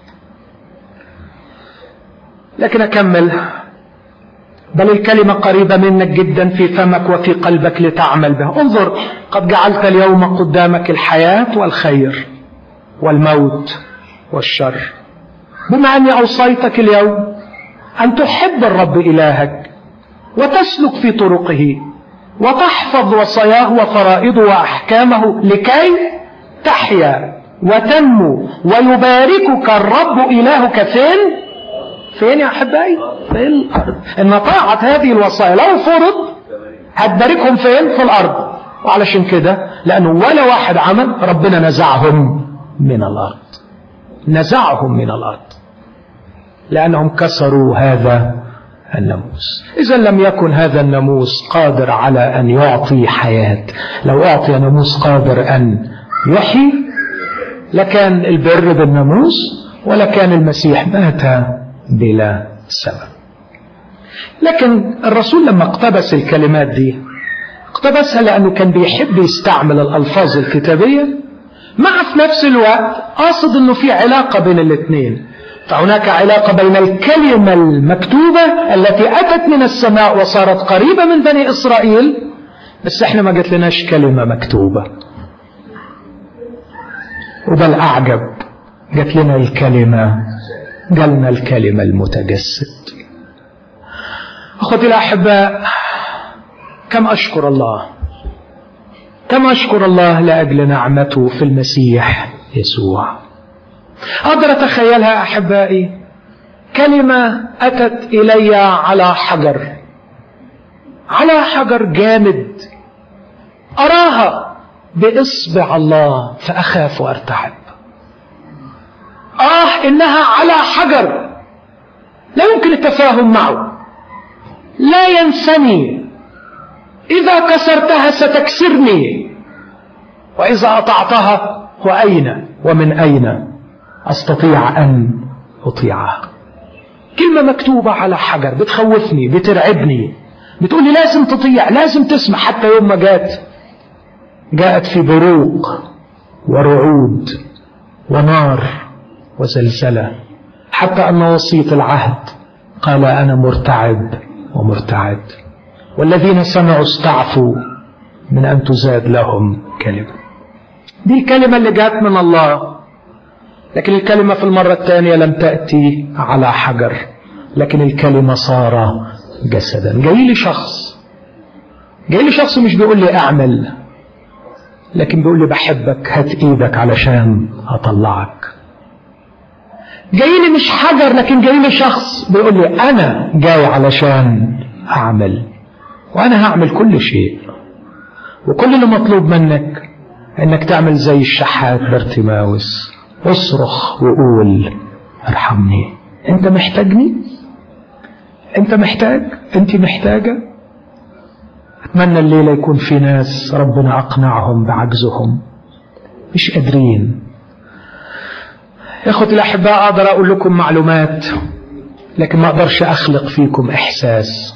لكن أكمل بل الكلمة قريبة منك جدا في فمك وفي قلبك لتعمل بها انظر قد جعلت اليوم قدامك الحياة والخير والموت والشر بما أني أوصيتك اليوم أن تحب الرب إلهك وتسلك في طرقه وتحفظ وصاياه وفرائضه وأحكامه لكي تحيا وتنمو ويباركك الرب إلهك فين فين يا أحبائي في الأرض إن طاعة هذه الوصايا لو فرض هتباركهم فين في الأرض وعلشان كده لأنه ولا واحد عمل ربنا نزعهم من الأرض نزعهم من الأرض لأنهم كسروا هذا الناموس إذا لم يكن هذا الناموس قادر على أن يعطي حياة لو أعطي ناموس قادر أن يحيي لكان البر بالناموس ولكان المسيح مات بلا سبب لكن الرسول لما اقتبس الكلمات دي اقتبسها لأنه كان بيحب يستعمل الألفاظ الكتابية مع في نفس الوقت قاصد انه في علاقة بين الاثنين فهناك علاقة بين الكلمة المكتوبة التي أتت من السماء وصارت قريبة من بني إسرائيل بس احنا ما قلت لناش كلمة مكتوبة وبل أعجب قالت لنا الكلمة قالنا الكلمة المتجسد أخوتي الأحباء كم أشكر الله كم أشكر الله لأجل نعمته في المسيح يسوع أقدر أتخيلها أحبائي كلمة أتت إلي على حجر على حجر جامد أراها بإصبع الله فأخاف وأرتعب آه إنها على حجر لا يمكن التفاهم معه لا ينسني إذا كسرتها ستكسرني وإذا أطعتها وأين ومن أين أستطيع أن أطيعها كلمة مكتوبة على حجر بتخوفني بترعبني بتقول لي لازم تطيع لازم تسمع حتى يوم ما جات جاءت في بروق ورعود ونار وزلزلة حتى أن وسيط العهد قال أنا مرتعب ومرتعد والذين سمعوا استعفوا من أن تزاد لهم كلمة دي الكلمة اللي جات من الله لكن الكلمة في المرة الثانية لم تأتي على حجر لكن الكلمة صار جسدا جاي لي شخص جاي لي شخص مش بيقول لي اعمل لكن بيقول لي بحبك هات ايدك علشان اطلعك جاي لي مش حجر لكن جاي لي شخص بيقول لي انا جاي علشان اعمل وانا هعمل كل شيء وكل اللي مطلوب منك انك تعمل زي الشحات بارتماوس اصرخ وقول ارحمني انت محتاجني انت محتاج انت محتاجة اتمنى الليلة يكون في ناس ربنا اقنعهم بعجزهم مش قادرين يا اخوتي الاحباء اقدر اقول لكم معلومات لكن ما اقدرش اخلق فيكم احساس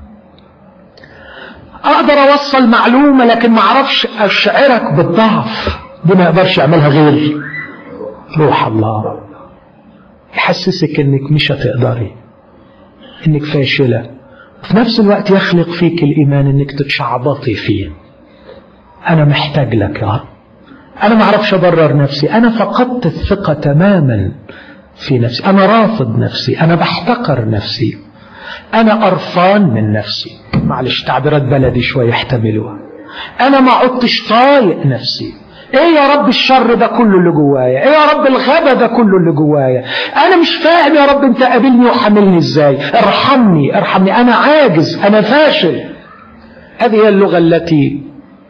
اقدر اوصل معلومة لكن ما اعرفش اشعرك بالضعف دي ما يقدرش يعملها غير روح الله يحسسك انك مش هتقدري انك فاشلة وفي نفس الوقت يخلق فيك الايمان انك تتشعبطي فيه انا محتاج لك يا رب انا ما اعرفش ابرر نفسي انا فقدت الثقة تماما في نفسي انا رافض نفسي انا بحتقر نفسي انا قرفان من نفسي معلش تعبيرات بلدي شوية يحتملوها انا ما عدتش طايق نفسي ايه يا رب الشر ده كله اللي جوايا ايه يا رب الغبا ده كله اللي جوايا انا مش فاهم يا رب انت قابلني وحملني ازاي ارحمني ارحمني انا عاجز انا فاشل هذه هي اللغة التي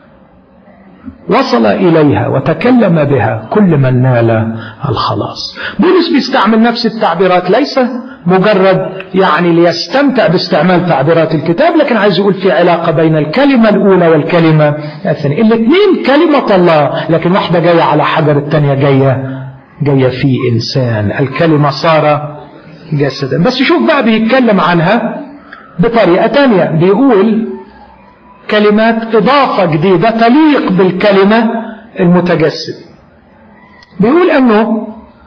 وصل إليها وتكلم بها كل من نال الخلاص بولس بيستعمل نفس التعبيرات ليس مجرد يعني ليستمتع باستعمال تعبيرات الكتاب لكن عايز يقول في علاقة بين الكلمة الأولى والكلمة الثانية الاثنين كلمة الله لكن واحدة جاية على حجر الثانية جاية جاية في إنسان الكلمة صار جسدا بس شوف بقى بيتكلم عنها بطريقة تانية بيقول كلمات إضافة جديدة تليق بالكلمة المتجسد بيقول أنه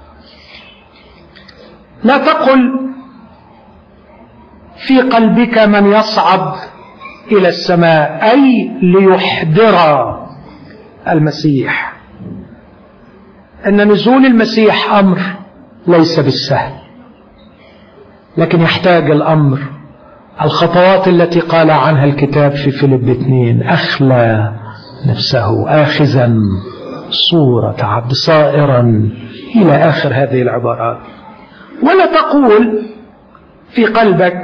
لا تقل في قلبك من يصعد إلى السماء أي ليحضر المسيح أن نزول المسيح أمر ليس بالسهل لكن يحتاج الأمر الخطوات التي قال عنها الكتاب في فيليب اثنين أخلى نفسه آخذا صورة عبد صائرا إلى آخر هذه العبارات ولا تقول في قلبك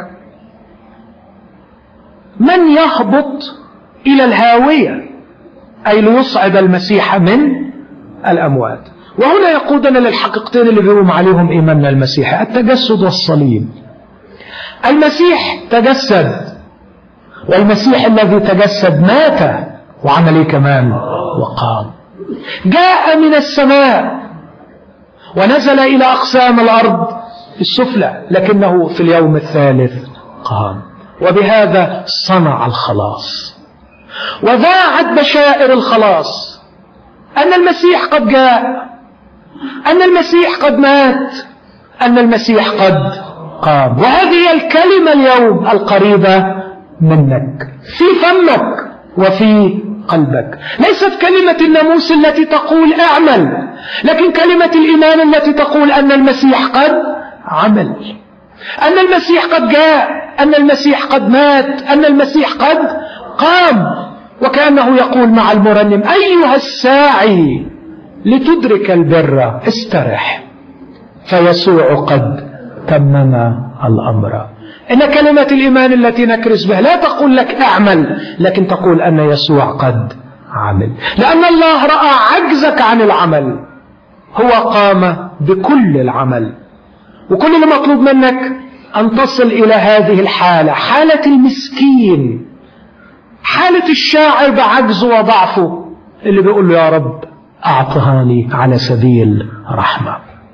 من يهبط إلى الهاوية أي ليصعد المسيح من الأموات وهنا يقودنا للحقيقتين اللي بيقوم عليهم إيماننا المسيحي التجسد والصليب المسيح تجسد والمسيح الذي تجسد مات وعمل ايه كمان وقام جاء من السماء ونزل إلى أقسام الأرض السفلى لكنه في اليوم الثالث قام وبهذا صنع الخلاص وذاعت بشائر الخلاص أن المسيح قد جاء أن المسيح قد مات أن المسيح قد قام وهذه هي الكلمة اليوم القريبة منك في فمك وفي قلبك ليست كلمة الناموس التي تقول اعمل لكن كلمة الإيمان التي تقول أن المسيح قد عمل أن المسيح قد جاء أن المسيح قد مات أن المسيح قد قام وكأنه يقول مع المرنم أيها الساعي لتدرك البر استرح فيسوع قد تمم الأمر إن كلمة الإيمان التي نكرز بها لا تقول لك اعمل لكن تقول أن يسوع قد عمل لأن الله رأى عجزك عن العمل هو قام بكل العمل وكل اللي مطلوب منك أن تصل إلى هذه الحالة حالة المسكين حالة الشاعر بعجزه وضعفه اللي بيقول له يا رب أعطهاني على سبيل رحمة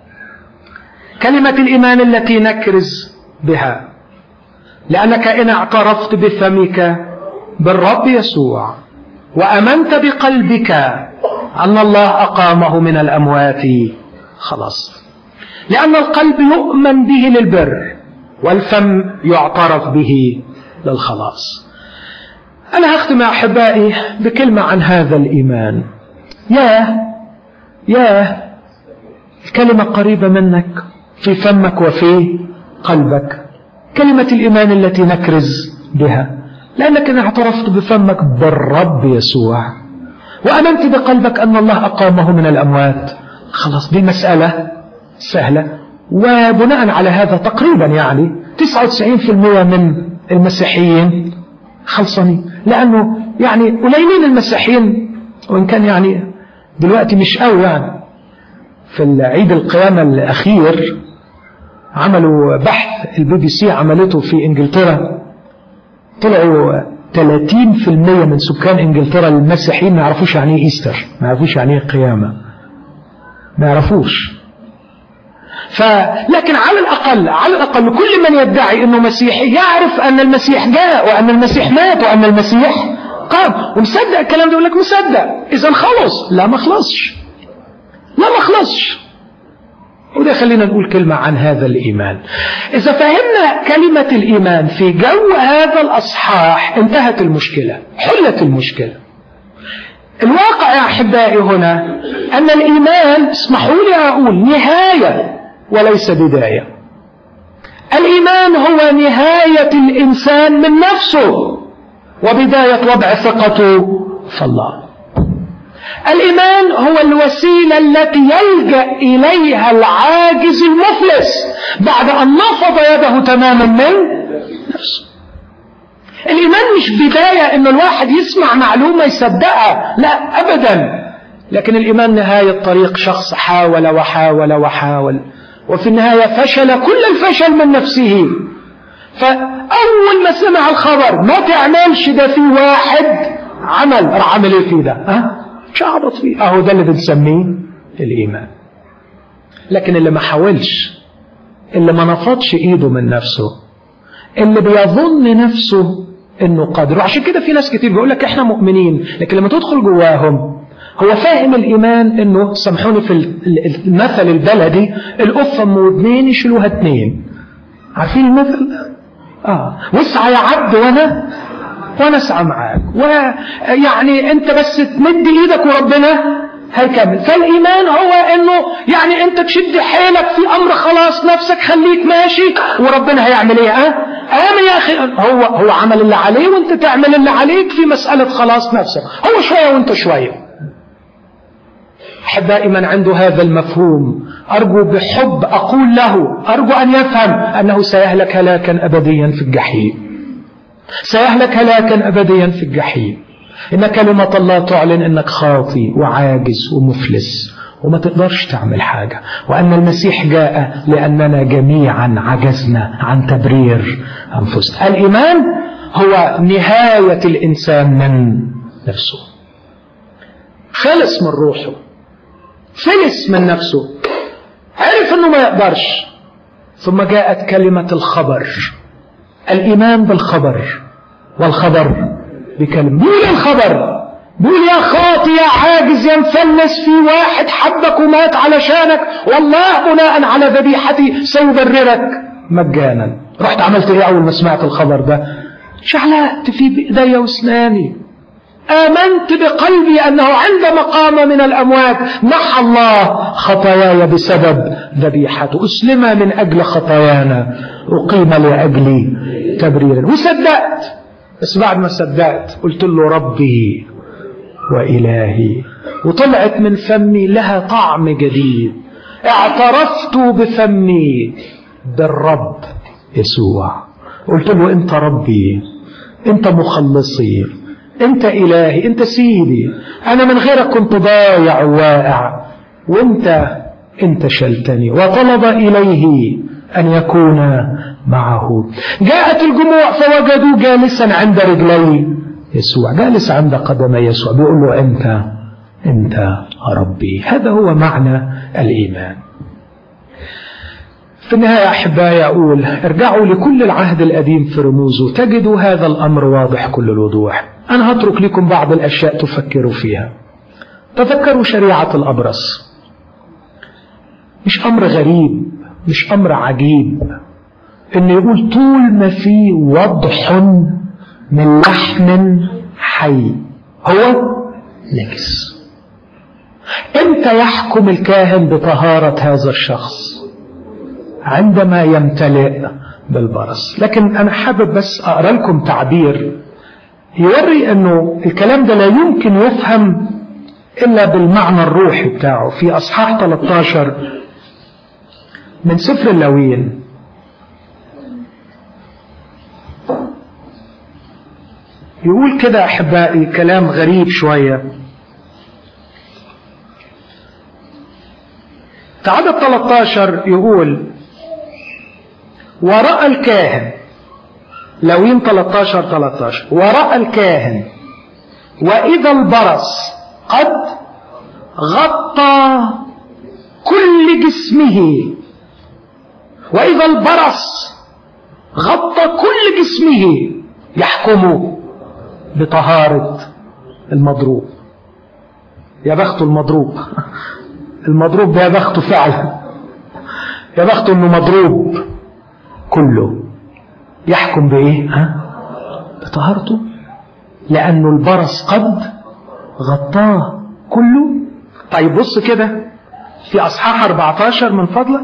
كلمة الإيمان التي نكرز بها لأنك إن اعترفت بفمك بالرب يسوع وأمنت بقلبك أن الله أقامه من الأموات خلاص لأن القلب يؤمن به للبر والفم يعترف به للخلاص أنا هختم يا أحبائي بكلمة عن هذا الإيمان يا يا الكلمة قريبة منك في فمك وفي قلبك كلمة الإيمان التي نكرز بها لأنك إن اعترفت بفمك بالرب يسوع وأمنت بقلبك أن الله أقامه من الأموات خلاص دي مسألة سهلة وبناء على هذا تقريبا يعني 99% من المسيحيين خلصانين لأنه يعني قليلين المسيحيين وإن كان يعني دلوقتي مش قوي يعني في العيد القيامة الأخير عملوا بحث البي بي سي عملته في انجلترا طلعوا 30% من سكان انجلترا المسيحيين ما يعرفوش يعني ايه ايستر ما يعرفوش يعني ايه قيامه ما يعرفوش فلكن على الاقل على الاقل كل من يدعي انه مسيحي يعرف ان المسيح جاء وان المسيح مات وان المسيح قام ومصدق الكلام ده يقول لك مصدق اذا خلص لا ما خلصش لا ما خلصش وده خلينا نقول كلمة عن هذا الإيمان إذا فهمنا كلمة الإيمان في جو هذا الأصحاح انتهت المشكلة حلت المشكلة الواقع يا أحبائي هنا أن الإيمان اسمحوا لي أقول نهاية وليس بداية الإيمان هو نهاية الإنسان من نفسه وبداية وضع ثقته في الله الإيمان هو الوسيلة التي يلجأ إليها العاجز المفلس بعد أن نفض يده تماما من نفسه الإيمان مش بداية إن الواحد يسمع معلومة يصدقها لا أبدا لكن الإيمان نهاية طريق شخص حاول وحاول وحاول وفي النهاية فشل كل الفشل من نفسه فأول ما سمع الخبر ما تعملش ده في واحد عمل راح عمل ايه فيه ده ها شعبط فيه اهو ده اللي بنسميه الايمان لكن اللي ما حاولش اللي ما نفضش ايده من نفسه اللي بيظن نفسه انه قادر وعشان كده في ناس كتير بيقول لك احنا مؤمنين لكن لما تدخل جواهم هو فاهم الايمان انه سامحوني في المثل البلدي القفه ام ودنين يشيلوها اتنين عارفين المثل ده؟ اه واسعى يا عبد وانا وانا اسعى معاك ويعني انت بس تمد ايدك وربنا هيكمل فالايمان هو انه يعني انت تشد حيلك في امر خلاص نفسك خليك ماشي وربنا هيعمل ايه اه امن يا اخي هو هو عمل اللي عليه وانت تعمل اللي عليك في مساله خلاص نفسك هو شويه وانت شويه أحبائي من عنده هذا المفهوم أرجو بحب أقول له أرجو أن يفهم أنه سيهلك هلاكا أبديا في الجحيم سيهلك هلاكا أبديا في الجحيم إن كلمة الله تعلن أنك خاطي وعاجز ومفلس وما تقدرش تعمل حاجة وأن المسيح جاء لأننا جميعا عجزنا عن تبرير أنفسنا الإيمان هو نهاية الإنسان من نفسه خلص من روحه فلس من نفسه عرف أنه ما يقدرش ثم جاءت كلمة الخبر الإيمان بالخبر والخبر بكلمة مين الخبر بيقول يا خاطي يا عاجز يا مفلس في واحد حبك ومات علشانك والله بناء على ذبيحتي سيبررك مجانا رحت عملت ايه اول ما سمعت الخبر ده شعلقت في بايدي واسناني آمنت بقلبي أنه عندما قام من الأموات محى الله خطاياي بسبب ذبيحته أسلم من أجل خطايانا أقيم لأجلي تبريرا وصدقت بس بعد ما صدقت قلت له ربي وإلهي وطلعت من فمي لها طعم جديد اعترفت بفمي بالرب يسوع قلت له انت ربي انت مخلصي انت الهي انت سيدي انا من غيرك كنت ضايع وواقع وانت انت شلتني وطلب اليه ان يكون معه جاءت الجموع فوجدوا جالسا عند رجلي يسوع جالس عند قدم يسوع بيقول له انت انت ربي هذا هو معنى الايمان في النهاية أحبائي أقول ارجعوا لكل العهد القديم في رموزه تجدوا هذا الأمر واضح كل الوضوح أنا هترك لكم بعض الأشياء تفكروا فيها تذكروا شريعة الأبرص مش أمر غريب مش أمر عجيب إن يقول طول ما في وضح من لحم حي هو نجس امتى يحكم الكاهن بطهارة هذا الشخص عندما يمتلئ بالبرص لكن أنا حابب بس أقرأ لكم تعبير يوري أنه الكلام ده لا يمكن يفهم إلا بالمعنى الروحي بتاعه في أصحاح 13 من سفر اللاويين يقول كده أحبائي كلام غريب شوية عدد 13 يقول ورأى الكاهن لوين 13 13 ورأى الكاهن وإذا البرص قد غطى كل جسمه وإذا البرص غطى كل جسمه يحكم بطهارة المضروب يا بخت المضروب المضروب يا بخته فعلا يا بخته انه مضروب كله يحكم بايه ها بطهارته لانه البرص قد غطاه كله طيب بص كده في اصحاح 14 من فضلك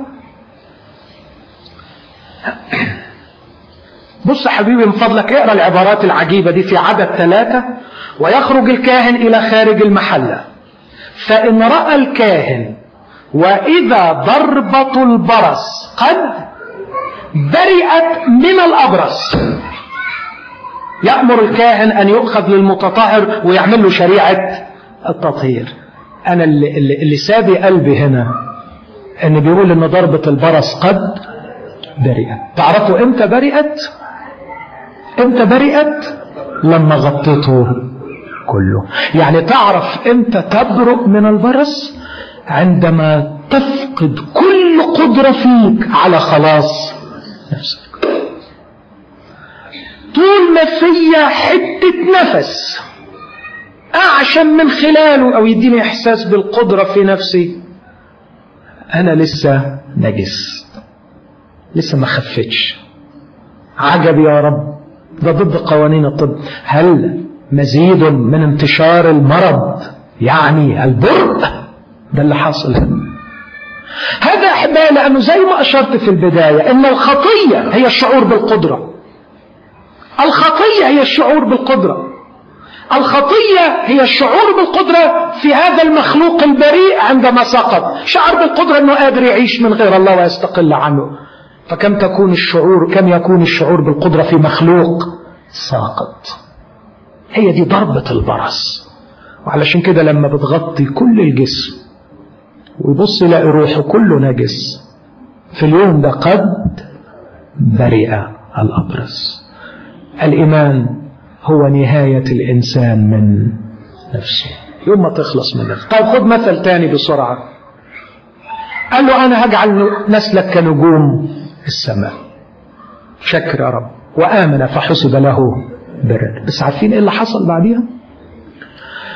بص حبيبي من فضلك اقرا العبارات العجيبة دي في عدد ثلاثة ويخرج الكاهن إلى خارج المحلة فإن رأى الكاهن وإذا ضربة البرص قد برئت من الأبرص يأمر الكاهن أن يؤخذ للمتطهر ويعمل له شريعة التطهير أنا اللي, اللي, اللي سابي قلبي هنا أن بيقول أن ضربة البرص قد برئت تعرفوا إمتى برئت إمتى برئت لما غطيته كله يعني تعرف إمتى تبرئ من البرص عندما تفقد كل قدرة فيك على خلاص نفسك طول ما فيا حتة نفس أعشم من خلاله أو يديني إحساس بالقدرة في نفسي أنا لسه نجس لسه ما خفتش عجب يا رب ده ضد قوانين الطب هل مزيد من انتشار المرض يعني البرء ده اللي حاصل هذا احبائي لانه زي ما اشرت في البدايه ان الخطيه هي الشعور بالقدره الخطيه هي الشعور بالقدره الخطيه هي الشعور بالقدره في هذا المخلوق البريء عندما سقط شعر بالقدره انه قادر يعيش من غير الله ويستقل عنه فكم تكون الشعور كم يكون الشعور بالقدره في مخلوق ساقط هي دي ضربه البرص وعلشان كده لما بتغطي كل الجسم ويبص يلاقي روحه كله نجس في اليوم ده قد برئ الأبرص الإيمان هو نهاية الإنسان من نفسه يوم ما تخلص من نفسه طيب خد مثل تاني بسرعة قال له أنا هجعل نسلك كنجوم السماء شكر يا رب وآمن فحسب له برا بس عارفين إيه اللي حصل بعديها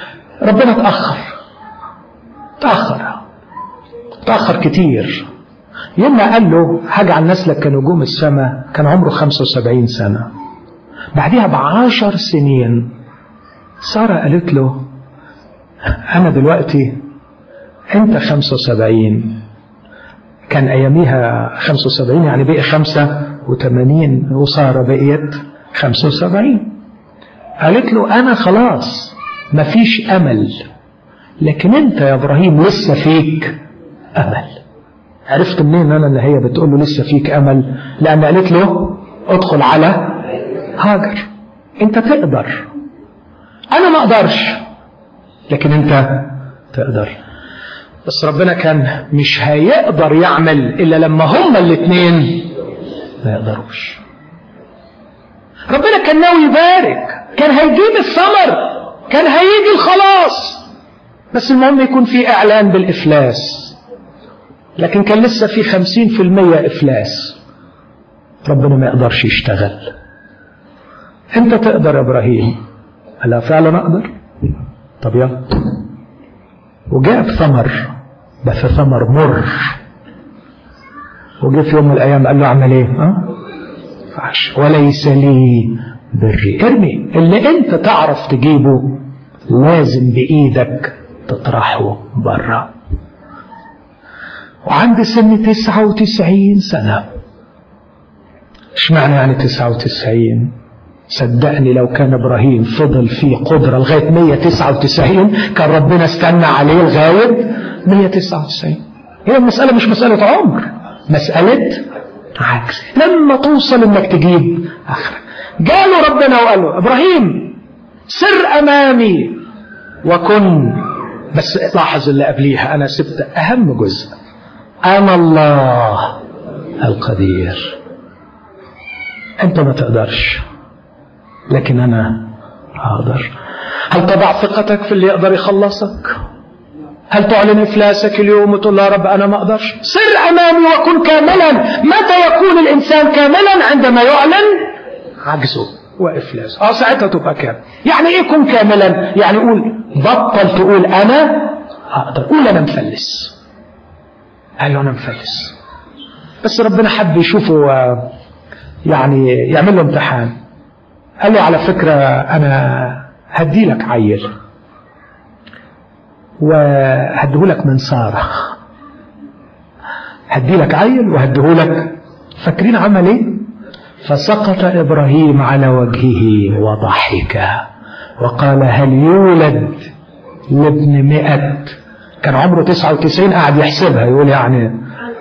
ربنا تأخر تأخر تأخر كتير يوم ما قال له هجعل نسلك كنجوم السماء كان عمره 75 سنة بعدها بعشر سنين سارة قالت له أنا دلوقتي أنت 75 كان أياميها 75 يعني بقي 85 وسارة بقيت 75 قالت له أنا خلاص مفيش أمل لكن أنت يا إبراهيم لسه فيك أمل عرفت منين أنا اللي هي بتقول له لسه فيك أمل لأن قالت له ادخل على هاجر أنت تقدر أنا ما أقدرش لكن أنت تقدر بس ربنا كان مش هيقدر يعمل إلا لما هما الاثنين ما يقدروش ربنا كان ناوي يبارك كان هيجيب الثمر كان هيجي الخلاص بس المهم يكون في إعلان بالإفلاس لكن كان لسه في خمسين في المية إفلاس ربنا ما يقدرش يشتغل أنت تقدر يا إبراهيم ألا فعلا أقدر طب يلا وجاء ثمر بس ثمر مر وجه في يوم من الأيام قال له أعمل إيه؟ أه؟ فعش وليس لي بري ارمي اللي أنت تعرف تجيبه لازم بإيدك تطرحه بره وعند سن تسعة وتسعين سنة اشمعنى يعني تسعة وتسعين صدقني لو كان ابراهيم فضل فيه قدرة لغاية 199 كان ربنا استنى عليه لغاية 199 هي المسألة مش مسألة عمر مسألة عجز لما توصل انك تجيب اخرك جاله ربنا وقال له ابراهيم سر امامي وكن بس لاحظ اللي قبليها انا سبت اهم جزء انا الله القدير انت ما تقدرش لكن أنا أقدر هل تضع ثقتك في اللي يقدر يخلصك هل تعلن إفلاسك اليوم وتقول يا رب أنا ما أقدرش سر أمامي وكن كاملا متى يكون الإنسان كاملا عندما يعلن عجزه وإفلاسه أه ساعتها تبقى كامل يعني إيه كن كاملا يعني قول بطل تقول أنا أقدر قول أنا مفلس قال له أنا مفلس بس ربنا حب يشوفه يعني يعمل له امتحان قال له على فكرة أنا هدي لك عيل وهديهولك من سارة هدي لك عيل وهديهولك فاكرين عمل ايه فسقط إبراهيم على وجهه وضحك وقال هل يولد لابن مئة كان عمره تسعة وتسعين قاعد يحسبها يقول يعني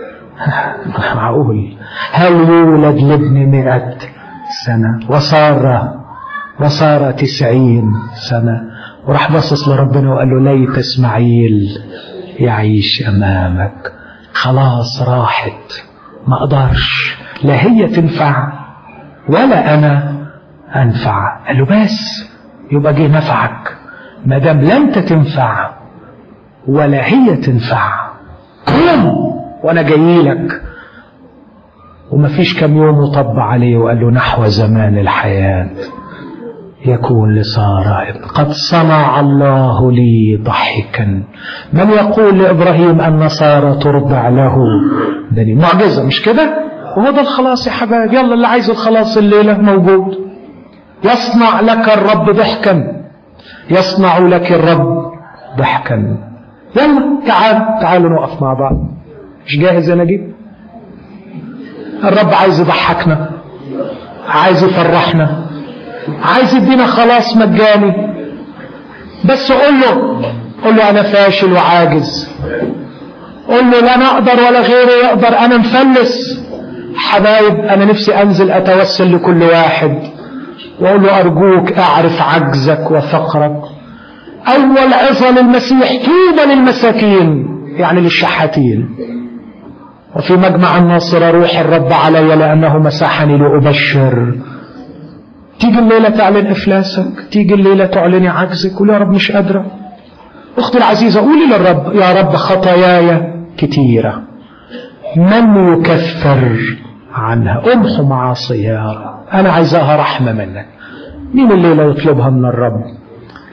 معقول هل يولد لابن مئة سنة وصار وصار تسعين سنة وراح بصص لربنا وقال له ليت اسماعيل يعيش امامك خلاص راحت ما اقدرش لا هي تنفع ولا انا انفع قال له بس يبقى جه نفعك ما دام لا انت تنفع ولا هي تنفع قوم وانا جاي لك ومفيش كم يوم وطب عليه وقال له نحو زمان الحياة يكون لسارة قد صنع الله لي ضحكا من يقول لإبراهيم أن سارة ترضع له دليل معجزة مش كده وهو ده الخلاص يا حبايب يلا اللي عايز الخلاص الليلة موجود يصنع لك الرب ضحكا يصنع لك الرب ضحكا يلا تعال تعالوا نقف مع بعض مش جاهز يا نجيب الرب عايز يضحكنا عايز يفرحنا عايز يدينا خلاص مجاني بس قول له قول له انا فاشل وعاجز قول له لا انا اقدر ولا غيري يقدر انا مفلس حبايب انا نفسي انزل اتوسل لكل واحد واقول له ارجوك اعرف عجزك وفقرك اول عظه للمسيح طوبى للمساكين يعني للشحاتين وفي مجمع الناصرة روح الرب علي لأنه مسحني لأبشر تيجي الليلة تعلن إفلاسك تيجي الليلة تعلني عجزك قول يا رب مش قادرة أختي العزيزة قولي للرب يا رب خطاياي كتيرة من يكفر عنها أمحو معاصيها أنا عايزاها رحمة منك مين الليلة يطلبها من الرب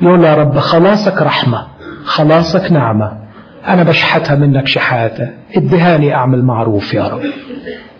يقول يا رب خلاصك رحمة خلاصك نعمة أنا بشحتها منك شحاتة ادهاني أعمل معروف يا رب